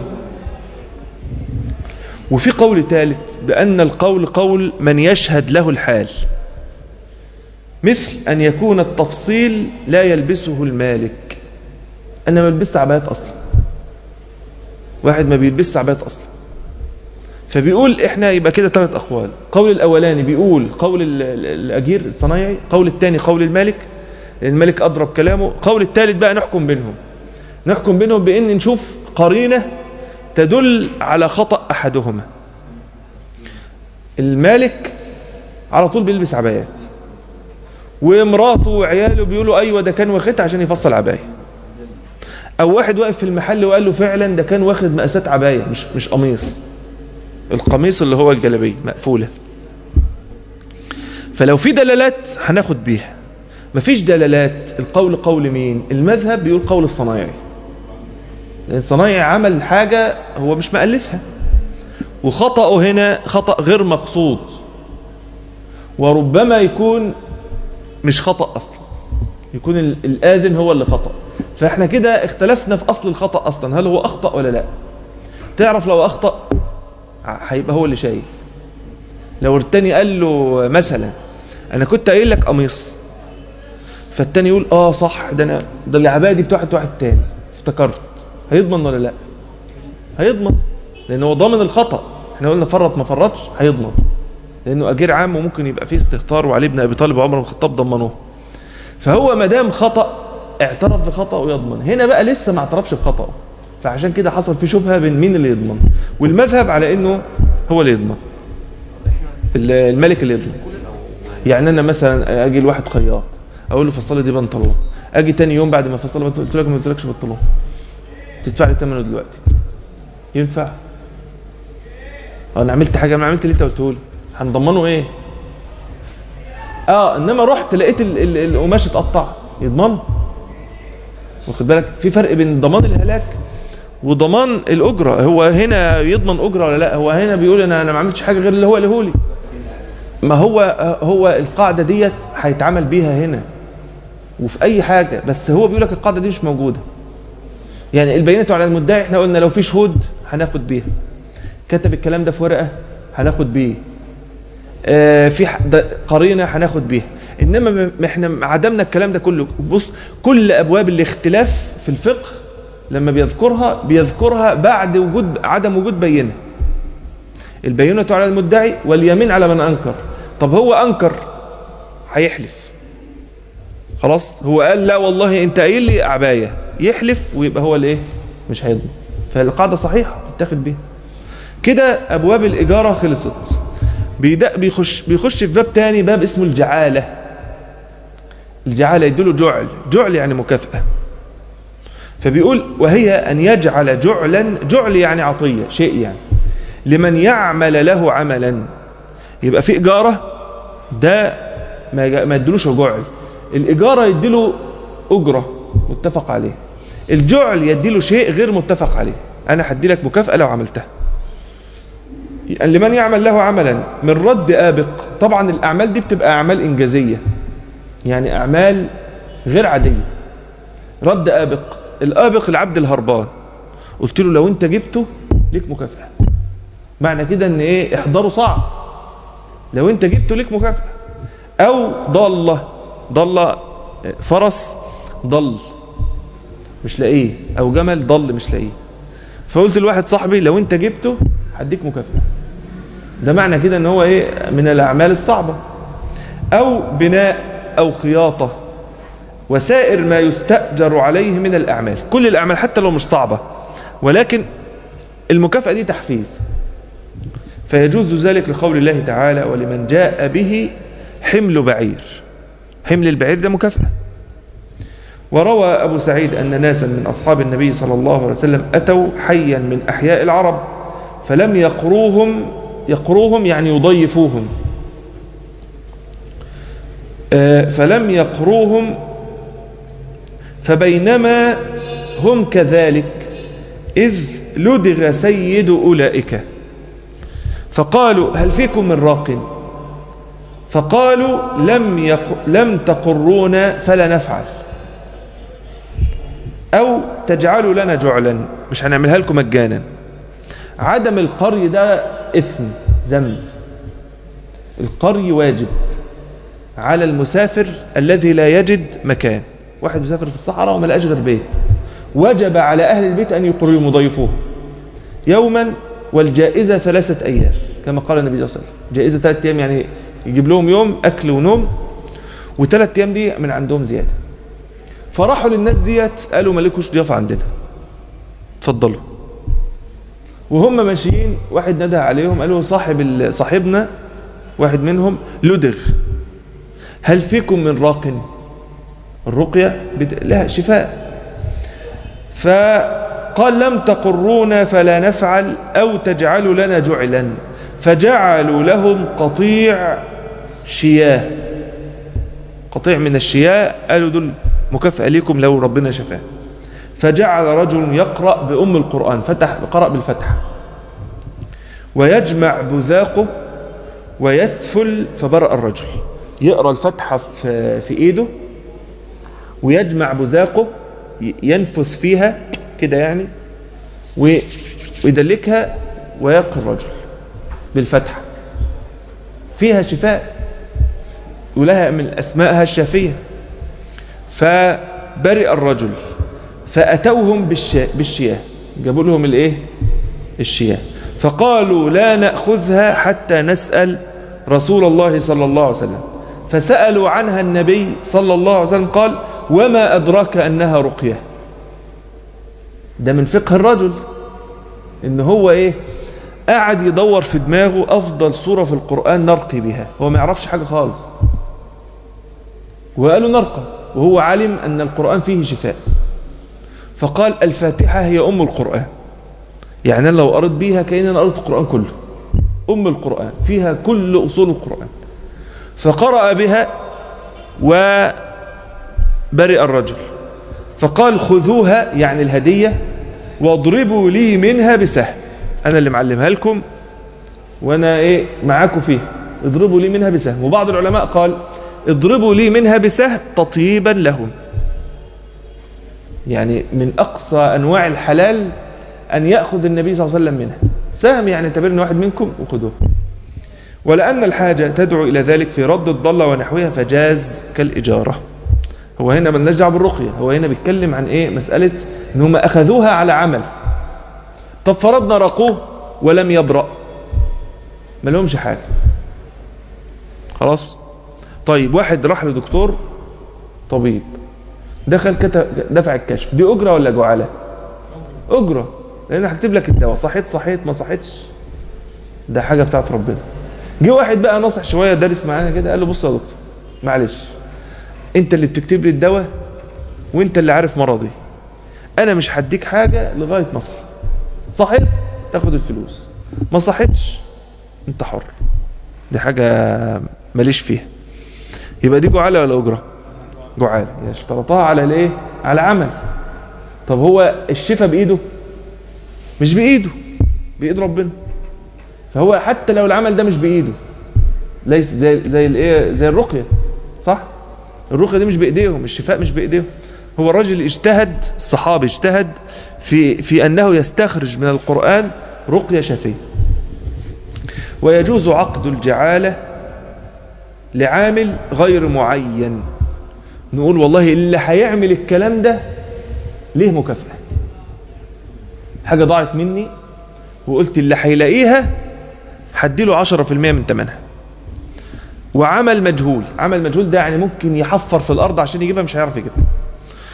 وفي قول ثالث بأن القول قول من يشهد له الحال مثل أن يكون التفصيل لا يلبسه المالك أنا ما بلبس عبايات أصلا واحد ما بيلبس عبايات أصلا فبيقول إحنا يبقى كده ثلاث أقوال قول الأولاني بيقول قول ال- ال- الأجير الصنايعي قول الثاني قول المالك الملك أضرب كلامه قول الثالث بقى نحكم بينهم نحكم بينهم بأن نشوف قرينة تدل على خطأ أحدهما المالك على طول بيلبس عبايات ومراته وعياله بيقولوا أيوة ده كان واخدها عشان يفصل عباية أو واحد واقف في المحل وقال له فعلا ده كان واخد مقاسات عباية مش مش قميص القميص اللي هو الجلابية مقفولة فلو في دلالات هناخد بيها مفيش دلالات القول قول مين المذهب بيقول قول الصنايعي لأن الصنايعي عمل حاجة هو مش مألفها وخطأه هنا خطأ غير مقصود وربما يكون مش خطأ أصلا يكون ال- الآذن هو اللي خطأ فإحنا كده اختلفنا في أصل الخطأ أصلا هل هو أخطأ ولا لا تعرف لو أخطأ ع- هيبقى هو اللي شايل لو التاني قال له مثلا أنا كنت قايل لك قميص فالتاني يقول اه صح ده انا ده العبايه دي بتاعت واحد تاني افتكرت هيضمن ولا لا هيضمن لان هو ضامن الخطا احنا قلنا فرط ما فرطش هيضمن لانه اجير عام وممكن يبقى فيه استهتار وعلي بن ابي طالب وعمر بن الخطاب ضمنوه فهو ما دام خطا اعترف بخطأه يضمن هنا بقى لسه ما اعترفش بخطأه فعشان كده حصل في شبهه بين مين اللي يضمن والمذهب على انه هو اللي يضمن ال- الملك اللي يضمن يعني انا مثلا اجي لواحد خياط اقول له فصل لي دي بنطلون اجي تاني يوم بعد ما فصل لي بنطلون، قلت لك ما قلتلكش بنطلون تدفع لي ثمنه دلوقتي ينفع انا عملت حاجه ما عملت اللي انت قلته لي هنضمنه ايه اه انما رحت لقيت ال- ال- القماش اتقطع يضمنه واخد بالك في فرق بين ضمان الهلاك وضمان الاجره هو هنا يضمن اجره ولا لا هو هنا بيقول انا انا ما عملتش حاجه غير اللي هو قاله لي ما هو هو القاعده ديت هيتعمل بيها هنا وفي اي حاجه بس هو بيقول لك القاعده دي مش موجوده يعني البينه على المدعي احنا قلنا لو في شهود هناخد بيها كتب الكلام ده في ورقه هناخد بيه آه في ح- ده قرينه هناخد بيها انما م- ما احنا عدمنا الكلام ده كله بص كل ابواب الاختلاف في الفقه لما بيذكرها بيذكرها بعد وجود عدم وجود بينه البينه على المدعي واليمين على من انكر طب هو انكر هيحلف خلاص هو قال لا والله انت قايل لي عبايه يحلف ويبقى هو الايه مش هيضمن فالقاعده صحيحه تتاخد بيها كده ابواب الاجاره خلصت بيدا بيخش بيخش في باب تاني باب اسمه الجعاله الجعاله يديله جعل جعل يعني مكافاه فبيقول وهي ان يجعل جعلا جعل يعني عطيه شيء يعني لمن يعمل له عملا يبقى في اجاره ده ما يج- ما يدلوش جعل الاجاره يديله اجره متفق عليه الجعل يديله شيء غير متفق عليه انا هدي لك مكافاه لو عملتها يعني لمن يعمل له عملا من رد آبق طبعا الأعمال دي بتبقى أعمال إنجازية يعني أعمال غير عادية رد آبق الآبق العبد الهربان قلت له لو أنت جبته ليك مكافأة معنى كده أن إيه إحضاره صعب لو أنت جبته ليك مكافأة أو ضالة ضالة فرس ضل مش لاقيه أو جمل ضل مش لاقيه فقلت لواحد صاحبي لو أنت جبته هديك مكافأة ده معنى كده ان هو ايه من الاعمال الصعبة او بناء او خياطة وسائر ما يستأجر عليه من الاعمال كل الاعمال حتى لو مش صعبة ولكن المكافأة دي تحفيز فيجوز ذلك لقول الله تعالى ولمن جاء به حمل بعير حمل البعير ده مكافأة وروى أبو سعيد أن ناسا من أصحاب النبي صلى الله عليه وسلم أتوا حيا من أحياء العرب فلم يقروهم يقروهم يعني يضيفوهم آه، فلم يقروهم فبينما هم كذلك إذ لدغ سيد أولئك فقالوا هل فيكم من راق فقالوا لم, يق... لم تقرونا فلا نفعل أو تجعلوا لنا جعلا مش هنعملها لكم مجانا عدم القري ده إثم ذنب القري واجب على المسافر الذي لا يجد مكان واحد مسافر في الصحراء وما لقاش غير بيت وجب على أهل البيت أن يقروا مضيفوه يوما والجائزة ثلاثة أيام كما قال النبي صلى الله عليه وسلم جائزة ثلاثة أيام يعني يجيب لهم يوم أكل ونوم وثلاث أيام دي من عندهم زيادة فراحوا للناس ديت قالوا مالكوش ضيافة عندنا اتفضلوا وهم ماشيين واحد ندى عليهم قالوا صاحب ال- صاحبنا واحد منهم لدغ هل فيكم من راق الرقية بت... لها شفاء فقال لم تقرونا فلا نفعل أو تجعلوا لنا جعلا فجعلوا لهم قطيع شياه قطيع من الشياه قالوا دول مكافأة لكم لو ربنا شفاه فجعل رجل يقرأ بأم القرآن فتح قرأ بالفتحة ويجمع بذاقه ويتفل فبرأ الرجل يقرأ الفتحة في, في إيده ويجمع بذاقه ي- ينفث فيها كده يعني و- ويدلكها ويقي الرجل بالفتحة فيها شفاء ولها من أسمائها الشافية فبرئ الرجل فأتوهم بالشا... بالشياه جابوا لهم الايه الشياه فقالوا لا نأخذها حتى نسأل رسول الله صلى الله عليه وسلم فسألوا عنها النبي صلى الله عليه وسلم قال وما أدراك أنها رقية ده من فقه الرجل إن هو إيه قاعد يدور في دماغه أفضل سورة في القرآن نرقي بها هو ما يعرفش حاجة خالص وقالوا نرقى وهو علم أن القرآن فيه شفاء فقال الفاتحة هي أم القرآن يعني أنا لو قرأت بيها كأن أنا قرأت القرآن كله أم القرآن فيها كل أصول القرآن فقرأ بها وبرئ الرجل فقال خذوها يعني الهدية واضربوا لي منها بسهم أنا اللي معلمها لكم وأنا إيه معاكم فيها اضربوا لي منها بسهم وبعض العلماء قال اضربوا لي منها بسهم تطيبا لهم يعني من أقصى أنواع الحلال أن يأخذ النبي صلى الله عليه وسلم منها سهم يعني اعتبرني واحد منكم وخذوه ولأن الحاجة تدعو إلى ذلك في رد الضالة ونحوها فجاز كالإجارة هو هنا ملناش دعوه بالرقية هو هنا بيتكلم عن إيه مسألة إن هم أخذوها على عمل طب فرضنا رقوه ولم يبرأ ما لهمش حاجة خلاص طيب واحد راح لدكتور طبيب دخل كتب دفع الكشف دي أجرة ولا جعالة أجرة لأن هكتب لك الدواء صحيت صحيت ما صحيتش ده حاجة بتاعت ربنا جه واحد بقى ناصح شوية دارس معانا كده قال له بص يا دكتور معلش انت اللي بتكتب لي الدواء وانت اللي عارف مرضي انا مش هديك حاجة لغاية ما اصحى صحيت تاخد الفلوس ما صحيتش انت حر دي حاجة ماليش فيها يبقى دي جعالة ولا أجرة جعالة يعني اشترطها على الايه على عمل طب هو الشفاء بإيده مش بإيده بإيد ربنا فهو حتى لو العمل ده مش بإيده ليس زي زي الايه زي الرقية صح الرقية دي مش بإيديهم الشفاء مش بإيديهم هو الرجل اجتهد الصحابي اجتهد في في أنه يستخرج من القرآن رقية شفية ويجوز عقد الجعالة لعامل غير معين نقول والله اللي هيعمل الكلام ده ليه مكافأة حاجة ضاعت مني وقلت اللي هيلاقيها هديله 10% من ثمنها وعمل مجهول عمل مجهول ده يعني ممكن يحفر في الأرض عشان يجيبها مش هيعرف يجيبها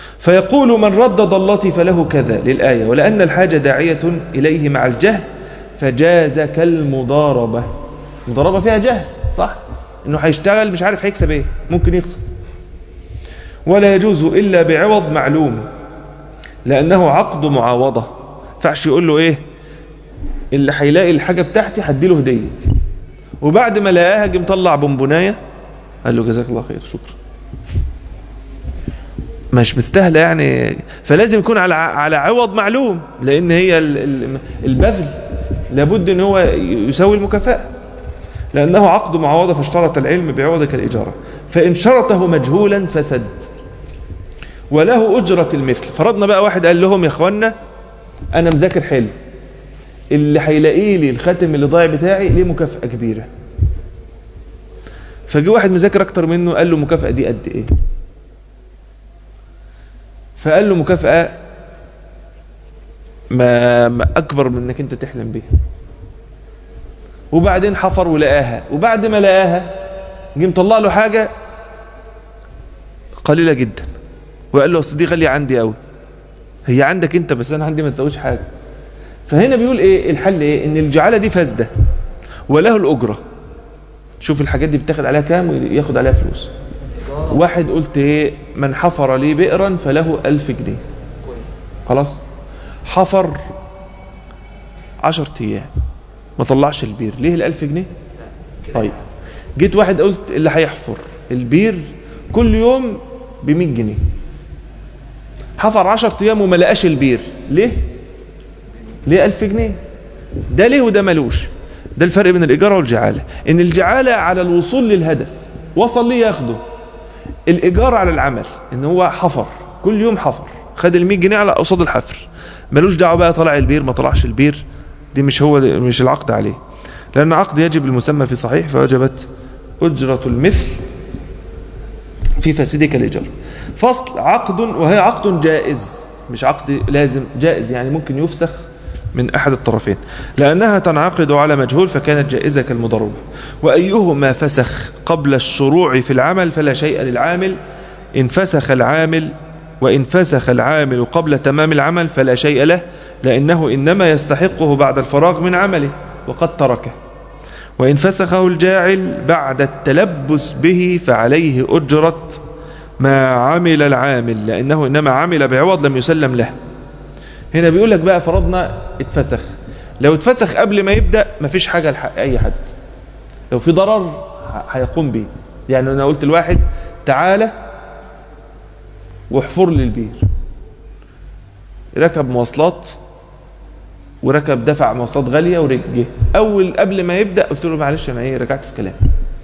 فيقول من رد ضلتي فله كذا للآية ولأن الحاجة داعية إليه مع الجهل فجاز كالمضاربة المضاربة فيها جهل صح انه هيشتغل مش عارف هيكسب ايه ممكن يخسر ولا يجوز الا بعوض معلوم لانه عقد معاوضة فعش يقول له ايه اللي هيلاقي الحاجة بتاعتي هديله هدية وبعد ما لقاها جه مطلع بونبونايه قال له جزاك الله خير شكرا مش مستاهله يعني فلازم يكون على على عوض معلوم لان هي ال- ال- البذل لابد ان هو يساوي المكافاه لانه عقد معاوضه فاشترط العلم بعوض كالاجاره فان شرطه مجهولا فسد وله اجره المثل فرضنا بقى واحد قال لهم يا اخوانا انا مذاكر حلو اللي هيلاقيه لي الخاتم اللي ضايع بتاعي ليه مكافاه كبيره فجه واحد مذاكر اكتر منه قال له المكافاه دي قد ايه فقال له مكافاه ما, ما اكبر من انك انت تحلم بيها وبعدين حفر ولقاها وبعد ما لقاها جه مطلع له حاجه قليله جدا وقال له اصل دي غاليه عندي قوي هي عندك انت بس انا عندي ما تساويش حاجه فهنا بيقول ايه الحل ايه ان الجعاله دي فاسده وله الاجره شوف الحاجات دي بتاخد عليها كام وياخد عليها فلوس واحد قلت ايه من حفر لي بئرا فله ألف جنيه كويس خلاص حفر عشر ايام ما طلعش البير ليه الألف جنيه طيب جيت واحد قلت اللي هيحفر البير كل يوم ب 100 جنيه حفر 10 ايام وما لقاش البير ليه ليه 1000 جنيه ده ليه وده ملوش ده الفرق بين الإجارة والجعالة إن الجعالة على الوصول للهدف وصل ليه ياخده الإيجار على العمل إن هو حفر كل يوم حفر خد ال 100 جنيه على قصاد الحفر ملوش دعوة بقى طلع البير ما طلعش البير دي مش هو مش العقد عليه لأن عقد يجب المسمى في صحيح فوجبت أجرة المثل في فاسدك الإيجار فصل عقد وهي عقد جائز مش عقد لازم جائز يعني ممكن يفسخ من أحد الطرفين لأنها تنعقد على مجهول فكانت جائزة كالمضروبة وأيهما فسخ قبل الشروع في العمل فلا شيء للعامل إن فسخ العامل وإن فسخ العامل قبل تمام العمل فلا شيء له لأنه إنما يستحقه بعد الفراغ من عمله وقد تركه وإن فسخه الجاعل بعد التلبس به فعليه أجرة ما عمل العامل لأنه إنما عمل بعوض لم يسلم له هنا بيقول لك بقى فرضنا اتفسخ لو اتفسخ قبل ما يبدأ مفيش حاجة لحق أي حد لو في ضرر ه- هيقوم بيه يعني أنا قلت لواحد تعالى واحفر لي البير ركب مواصلات وركب دفع مواصلات غالية ورجه أول قبل ما يبدأ قلت له معلش أنا إيه رجعت في كلامي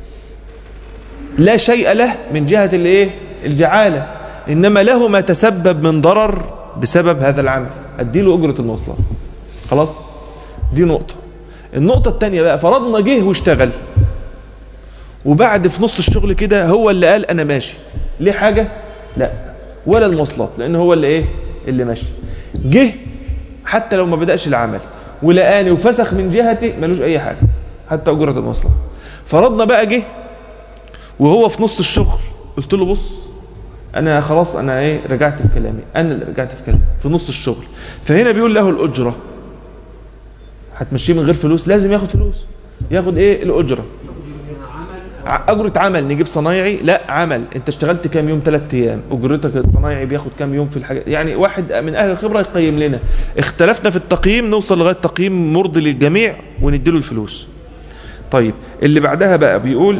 لا شيء له من جهة الايه الجعالة إنما له ما تسبب من ضرر بسبب هذا العمل أديله أجرة المواصلات خلاص دي نقطة النقطة الثانية بقى فرضنا جه واشتغل وبعد في نص الشغل كده هو اللي قال أنا ماشي ليه حاجة لا ولا المواصلات لأن هو اللي إيه اللي ماشي جه حتى لو ما بدأش العمل ولقاني وفسخ من جهتي ملوش أي حاجة حتى أجرة المواصلات فرضنا بقى جه وهو في نص الشغل قلت له بص انا خلاص انا ايه رجعت في كلامي انا اللي رجعت في كلامي في نص الشغل فهنا بيقول له الاجره هتمشيه من غير فلوس لازم ياخد فلوس ياخد ايه الاجره ع- اجره عمل نجيب صنايعي لا عمل انت اشتغلت كام يوم ثلاث ايام اجرتك الصنايعي بياخد كام يوم في الحاجه يعني واحد من اهل الخبره يقيم لنا اختلفنا في التقييم نوصل لغايه تقييم مرضي للجميع ونديله الفلوس طيب اللي بعدها بقى بيقول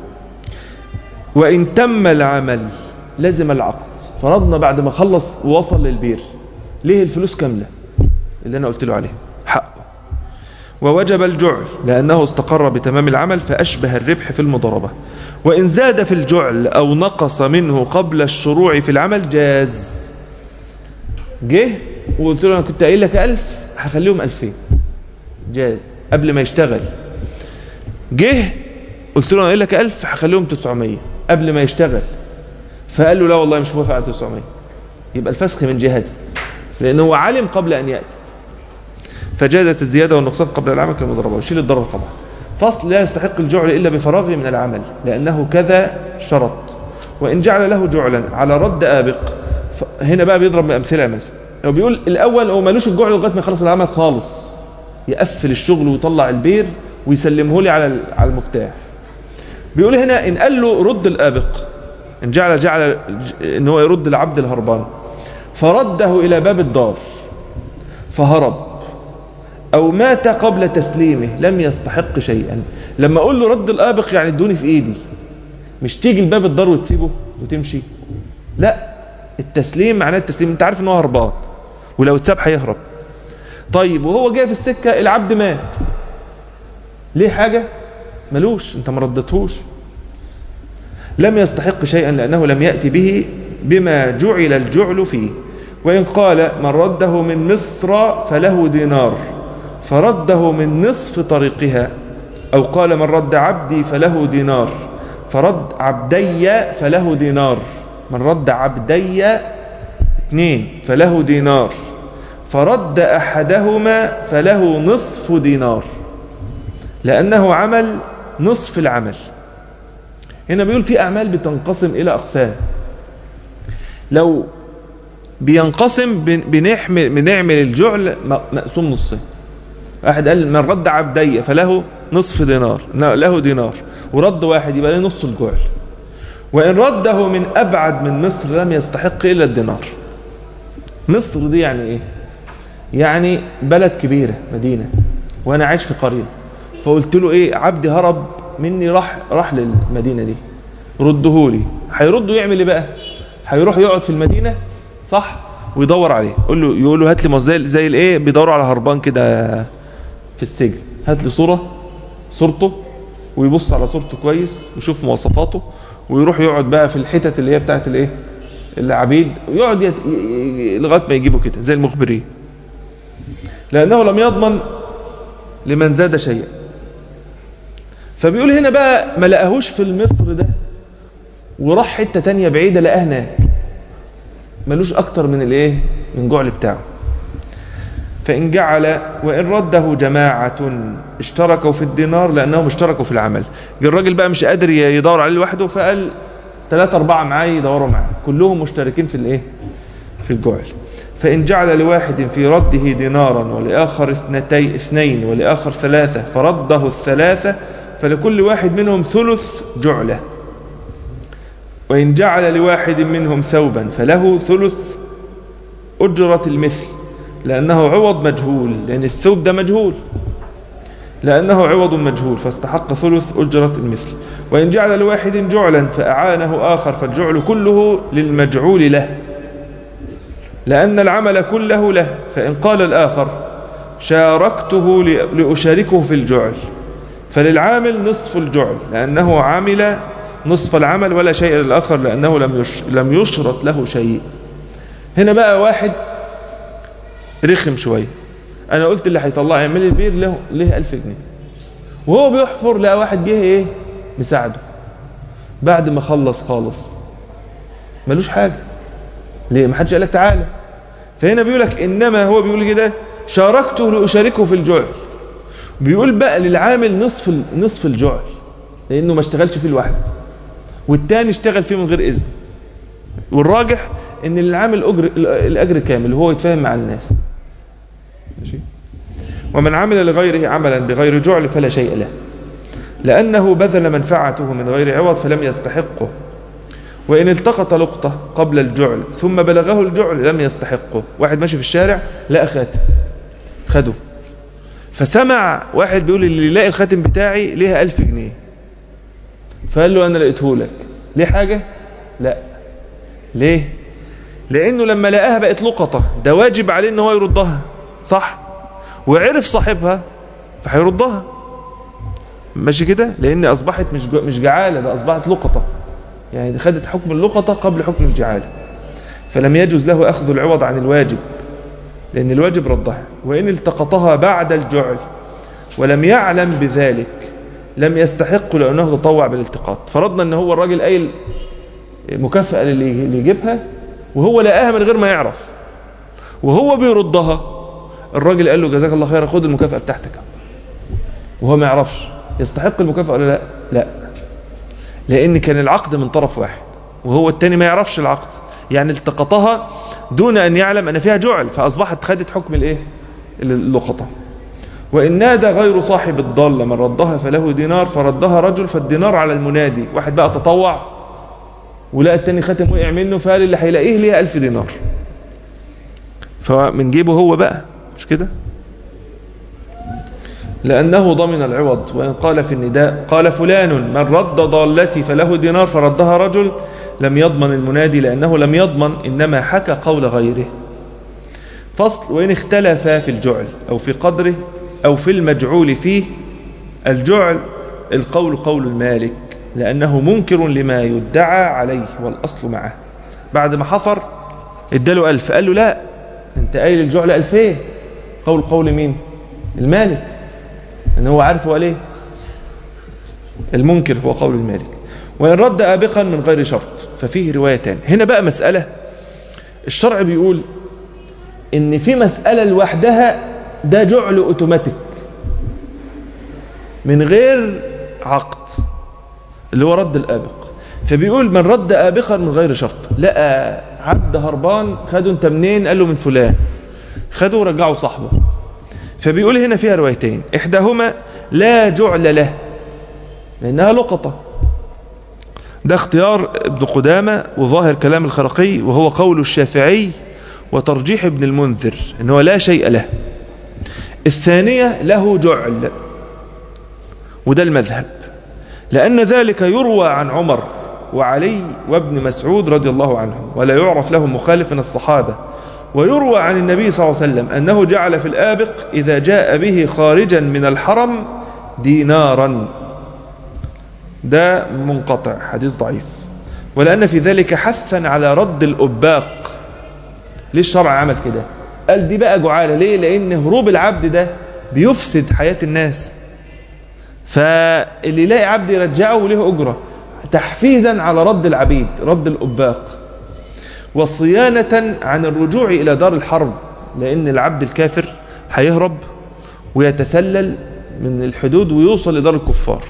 وإن تم العمل لازم العقد فرضنا بعد ما خلص ووصل للبير ليه الفلوس كاملة اللي أنا قلت له عليه حقه ووجب الجعل لأنه استقر بتمام العمل فأشبه الربح في المضاربة وإن زاد في الجعل أو نقص منه قبل الشروع في العمل جاز جه وقلت له أنا كنت قايل لك ألف هخليهم ألفين جاز قبل ما يشتغل جه قلت له انا قايل لك 1000 هخليهم 900 قبل ما يشتغل فقال له لا والله مش موافق على 900 يبقى الفسخ من جهتي لان هو علم قبل ان ياتي فجازت الزياده والنقصان قبل العمل كالمضاربه ويشيل الضرر طبعا فصل لا يستحق الجعل الا بفراغه من العمل لانه كذا شرط وان جعل له جعلا على رد ابق ف- هنا بقى بيضرب امثله مثلا هو بيقول الاول هو ملوش الجعل لغايه ما يخلص العمل خالص يقفل الشغل ويطلع البير ويسلمه لي على على المفتاح بيقول هنا ان قال له رد الابق ان جعل جعل ان هو يرد العبد الهربان فرده الى باب الدار فهرب او مات قبل تسليمه لم يستحق شيئا لما اقول له رد الابق يعني ادوني في ايدي مش تيجي لباب الدار وتسيبه وتمشي لا التسليم معناه التسليم انت عارف ان هو هربان ولو اتساب هيهرب طيب وهو جاي في السكه العبد مات ليه حاجه ملوش انت ما ردتهوش لم يستحق شيئا لانه لم ياتي به بما جعل الجعل فيه وان قال من رده من مصر فله دينار فرده من نصف طريقها او قال من رد عبدي فله دينار فرد عبدي فله دينار من رد عبدي اثنين فله دينار فرد أحدهما فله نصف دينار لأنه عمل نصف العمل هنا بيقول في أعمال بتنقسم إلى أقسام لو بينقسم بنحمل بنعمل الجعل مقسوم نصين واحد قال من رد عبدي فله نصف دينار له دينار ورد واحد يبقى له نص الجعل وإن رده من أبعد من مصر لم يستحق إلا الدينار مصر دي يعني إيه يعني بلد كبيرة مدينة وأنا عايش في قرية فقلت له إيه عبدي هرب مني راح راح للمدينة دي ردهولي هيرده يعمل إيه بقى هيروح يقعد في المدينة صح ويدور عليه يقول له يقول له هات لي زي زي الايه بيدوروا على هربان كده في السجن هات لي صوره صورته ويبص على صورته كويس ويشوف مواصفاته ويروح يقعد بقى في الحتت اللي هي بتاعت الايه العبيد ويقعد يت... لغايه ما يجيبه كده زي المخبرين لانه لم يضمن لمن زاد شيئا فبيقول هنا بقى ما لقاهوش في المصر ده وراح حته تانية بعيده لقاه هناك ملوش اكتر من الايه من جعل بتاعه فإن جعل وإن رده جماعة اشتركوا في الدينار لأنهم اشتركوا في العمل الراجل بقى مش قادر يدور عليه لوحده فقال ثلاثة أربعة معاه يدوروا معاه كلهم مشتركين في الإيه في الجعل فإن جعل لواحد في رده دينارا ولآخر اثنتي اثنين ولآخر ثلاثة فرده الثلاثة فلكل واحد منهم ثلث جعله وإن جعل لواحد منهم ثوبا فله ثلث أجرة المثل لأنه عوض مجهول لأن الثوب ده مجهول لأنه عوض مجهول فاستحق ثلث أجرة المثل وإن جعل لواحد جعلا فأعانه آخر فالجعل كله للمجعول له لأن العمل كله له فإن قال الآخر شاركته لأشاركه في الجعل فللعامل نصف الجعل لأنه عمل نصف العمل ولا شيء للآخر لأنه لم لم يشرط له شيء هنا بقى واحد رخم شوية أنا قلت اللي هيطلع يعمل البير له ليه ألف جنيه وهو بيحفر لقى واحد جه إيه مساعده بعد ما خلص خالص ملوش حاجة ليه ما حدش قال لك تعالى فهنا بيقول لك إنما هو بيقول كده شاركته لأشاركه في الجعل بيقول بقى للعامل نصف نصف الجعل لأنه ما اشتغلش فيه لوحده والتاني اشتغل فيه من غير إذن والراجح ان للعامل أجر الأجر كامل وهو يتفاهم مع الناس ماشي ومن عمل لغيره عملا بغير جعل فلا شيء له لأنه بذل منفعته من غير عوض فلم يستحقه وإن التقط لقطة قبل الجعل ثم بلغه الجعل لم يستحقه واحد ماشي في الشارع لقى خاتم خده فسمع واحد بيقول اللي يلاقي الخاتم بتاعي ليها ألف جنيه فقال له أنا لقيته لك ليه حاجة لا ليه لأنه لما لقاها بقت لقطة ده واجب عليه ان هو يردها صح وعرف صاحبها فهيردها ماشي كده لأن أصبحت مش مش جعالة ده أصبحت لقطة يعني دي خدت حكم اللقطة قبل حكم الجعالة فلم يجوز له أخذ العوض عن الواجب لأن الواجب ردها وإن التقطها بعد الجعل ولم يعلم بذلك لم يستحق لأنه تطوع بالالتقاط فرضنا أن هو الراجل قايل مكافأة اللي يجيبها وهو لقاها من غير ما يعرف وهو بيردها الراجل قال له جزاك الله خيرا خد المكافأة بتاعتك وهو ما يعرفش يستحق المكافأة ولا لا لا لأن كان العقد من طرف واحد وهو التاني ما يعرفش العقد يعني التقطها دون أن يعلم أن فيها جعل فأصبحت خدت حكم الإيه اللقطة وإن نادى غير صاحب الضالة من ردها فله دينار فردها رجل فالدينار على المنادي واحد بقى تطوع ولقى التاني ختم وقع منه فقال اللي هيلاقيه ليها ألف دينار فمن جيبه هو بقى مش كده لأنه ضمن العوض وإن قال في النداء قال فلان من رد ضالتي فله دينار فردها رجل لم يضمن المنادي لأنه لم يضمن إنما حكى قول غيره فصل وإن اختلف في الجعل أو في قدره أو في المجعول فيه الجعل القول قول المالك لأنه منكر لما يدعى عليه والأصل معه بعد ما حفر اداله ألف قال له لا انت قايل الجعل ألفين قول قول مين المالك ان هو عارف هو ليه المنكر هو قول المالك وإن رد آبقا من غير شرط ففيه روايتان هنا بقى مسألة الشرع بيقول ان في مسألة لوحدها ده جعل اوتوماتيك من غير عقد اللي هو رد الآبق فبيقول من رد آبقا من غير شرط لقى عبد هربان خده انت منين قال له من فلان خده ورجعه صاحبه فبيقول هنا فيها روايتين إحداهما لا جعل له لأنها لقطة ده اختيار ابن قدامة وظاهر كلام الخرقي وهو قول الشافعي وترجيح ابن المنذر انه لا شيء له الثانية له جعل وده المذهب لأن ذلك يروى عن عمر وعلي وابن مسعود رضي الله عنهم ولا يعرف لهم مخالف من الصحابة ويروى عن النبي صلى الله عليه وسلم أنه جعل في الآبق إذا جاء به خارجا من الحرم دينارا ده منقطع حديث ضعيف ولأن في ذلك حثا على رد الأباق ليه الشرع عمل كده قال دي بقى جعالة ليه لأن هروب العبد ده بيفسد حياة الناس فاللي يلاقي عبد يرجعه وليه أجرة تحفيزا على رد العبيد رد الأباق وصيانة عن الرجوع إلى دار الحرب لأن العبد الكافر هيهرب ويتسلل من الحدود ويوصل لدار الكفار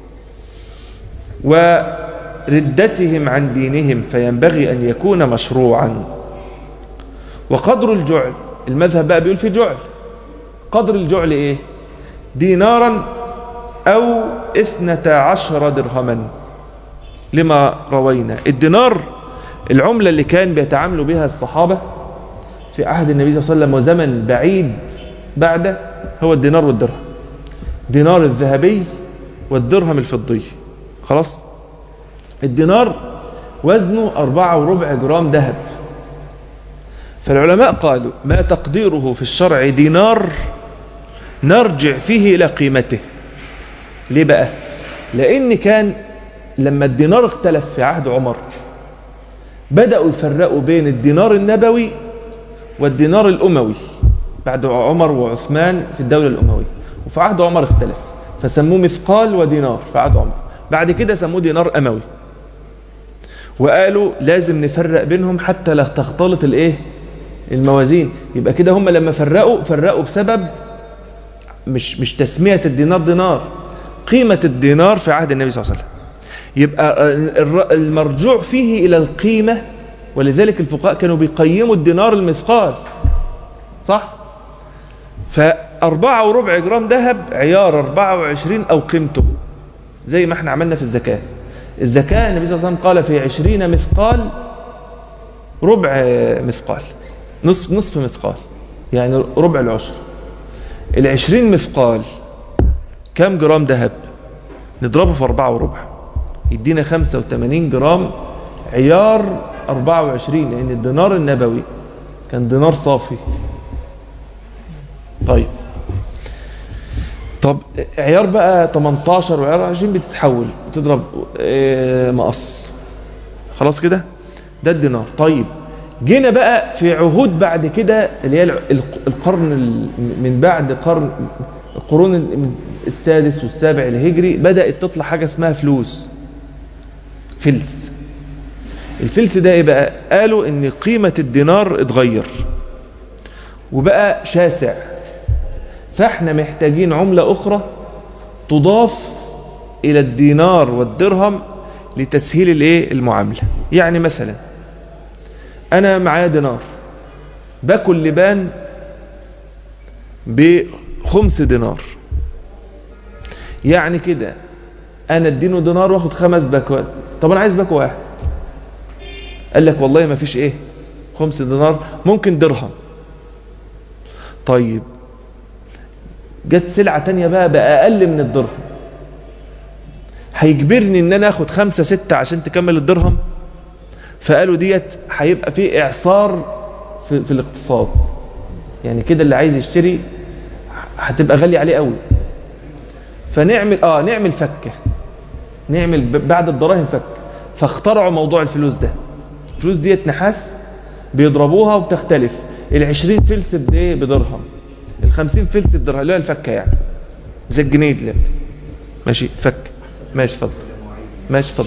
وردتهم عن دينهم فينبغي أن يكون مشروعا وقدر الجعل المذهب بقى بيقول في جعل قدر الجعل ايه دينارا او اثنتا عشر درهما لما روينا الدينار العملة اللي كان بيتعاملوا بها الصحابة في عهد النبي صلى الله عليه وسلم وزمن بعيد بعده هو الدينار والدرهم دينار الذهبي والدرهم الفضي خلاص الدينار وزنه أربعة وربع جرام ذهب فالعلماء قالوا ما تقديره في الشرع دينار نرجع فيه إلى قيمته ليه بقى لأن كان لما الدينار اختلف في عهد عمر بدأوا يفرقوا بين الدينار النبوي والدينار الأموي بعد عمر وعثمان في الدولة الأموية وفي عهد عمر اختلف فسموه مثقال ودينار في عهد عمر بعد كده سموه دينار أموي وقالوا لازم نفرق بينهم حتى لا تختلط الايه الموازين يبقى كده هم لما فرقوا فرقوا بسبب مش مش تسمية الدينار دينار قيمة الدينار في عهد النبي صلى الله عليه وسلم يبقى المرجوع فيه إلى القيمة ولذلك الفقهاء كانوا بيقيموا الدينار المثقال صح فأربعة وربع جرام ذهب عيار 24 أو قيمته زي ما احنا عملنا في الزكاة الزكاة النبي صلى الله عليه وسلم قال في عشرين مثقال ربع مثقال نصف نصف مثقال يعني ربع العشر العشرين مثقال كم جرام ذهب نضربه في أربعة وربع يدينا خمسة وثمانين جرام عيار أربعة وعشرين لأن الدينار النبوي كان دينار صافي طيب طب عيار بقى 18 وعيار 20 بتتحول بتضرب مقص خلاص كده ده الدينار طيب جينا بقى في عهود بعد كده اللي هي القرن من بعد قرن القرون السادس والسابع الهجري بدأت تطلع حاجة اسمها فلوس فلس الفلس ده ايه بقى قالوا ان قيمة الدينار اتغير وبقى شاسع فاحنا محتاجين عملة اخرى تضاف الى الدينار والدرهم لتسهيل الايه المعاملة يعني مثلا انا معايا دينار باكل لبان ب خمس دينار يعني كده انا ادينه دينار واخد خمس باكوات طب انا عايز باكو واحد قال لك والله ما فيش ايه خمس دينار ممكن درهم طيب جت سلعة تانية بقى بأقل من الدرهم هيجبرني ان انا اخد خمسة ستة عشان تكمل الدرهم فقالوا ديت هيبقى في اعصار في, في الاقتصاد يعني كده اللي عايز يشتري هتبقى غالية عليه قوي فنعمل اه نعمل فكة نعمل ب- بعد الدراهم فك فاخترعوا موضوع الفلوس ده الفلوس ديت نحاس بيضربوها وبتختلف العشرين فلس بايه بدرهم الخمسين فلس بدرهم اللي هو الفكة يعني زي الجنيه دلوقتي ماشي فك ماشي اتفضل ماشي اتفضل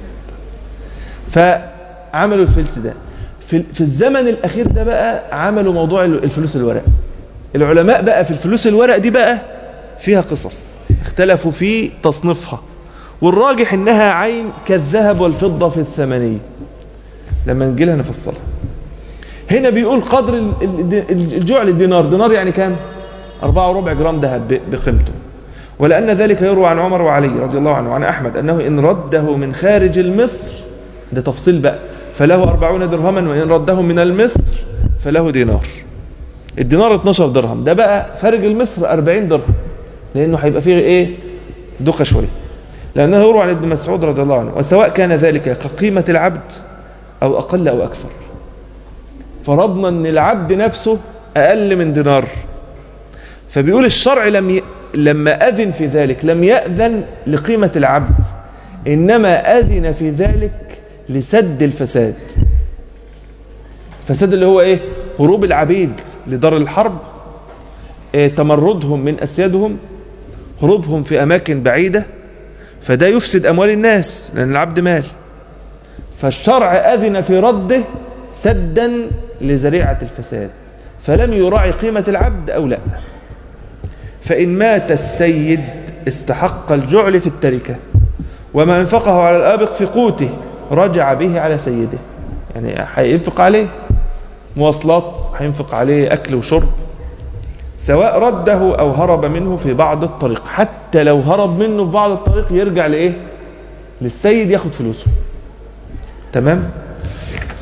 فعملوا الفلس ده في, في الزمن الأخير ده بقى عملوا موضوع الفلوس الورق العلماء بقى في الفلوس الورق دي بقى فيها قصص اختلفوا في تصنيفها والراجح انها عين كالذهب والفضة في الثمنية لما نجيلها نفصلها هنا بيقول قدر ال- ال- ال- الجعل الدينار دينار يعني كام أربعة وربع جرام ذهب ب- بقيمته ولأن ذلك يروى عن عمر وعلي رضي الله عنه وعن أحمد أنه إن رده من خارج المصر ده تفصيل بقى فله أربعون درهما وإن رده من المصر فله دينار الدينار 12 درهم ده بقى خارج المصر 40 درهم لأنه هيبقى فيه إيه دقة شوية لأنه يروى عن ابن مسعود رضي الله عنه وسواء كان ذلك كقيمة العبد أو أقل أو أكثر فرضنا أن العبد نفسه أقل من دينار فبيقول الشرع لم ي... لما أذن في ذلك لم يأذن لقيمة العبد إنما أذن في ذلك لسد الفساد الفساد اللي هو إيه هروب العبيد لدار الحرب إيه تمردهم من أسيادهم هروبهم في أماكن بعيدة فده يفسد أموال الناس لأن العبد مال فالشرع أذن في رده سدا لذريعة الفساد فلم يراعي قيمة العبد أو لا فإن مات السيد استحق الجعل في التركة وما انفقه على الآبق في قوته رجع به على سيده يعني هينفق عليه مواصلات هينفق عليه أكل وشرب سواء رده أو هرب منه في بعض الطريق حتى لو هرب منه في بعض الطريق يرجع لإيه للسيد ياخد فلوسه تمام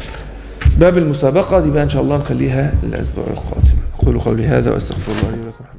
باب المسابقة دي بقى إن شاء الله نخليها الأسبوع القادم أقول قولي هذا وأستغفر الله لي ولكم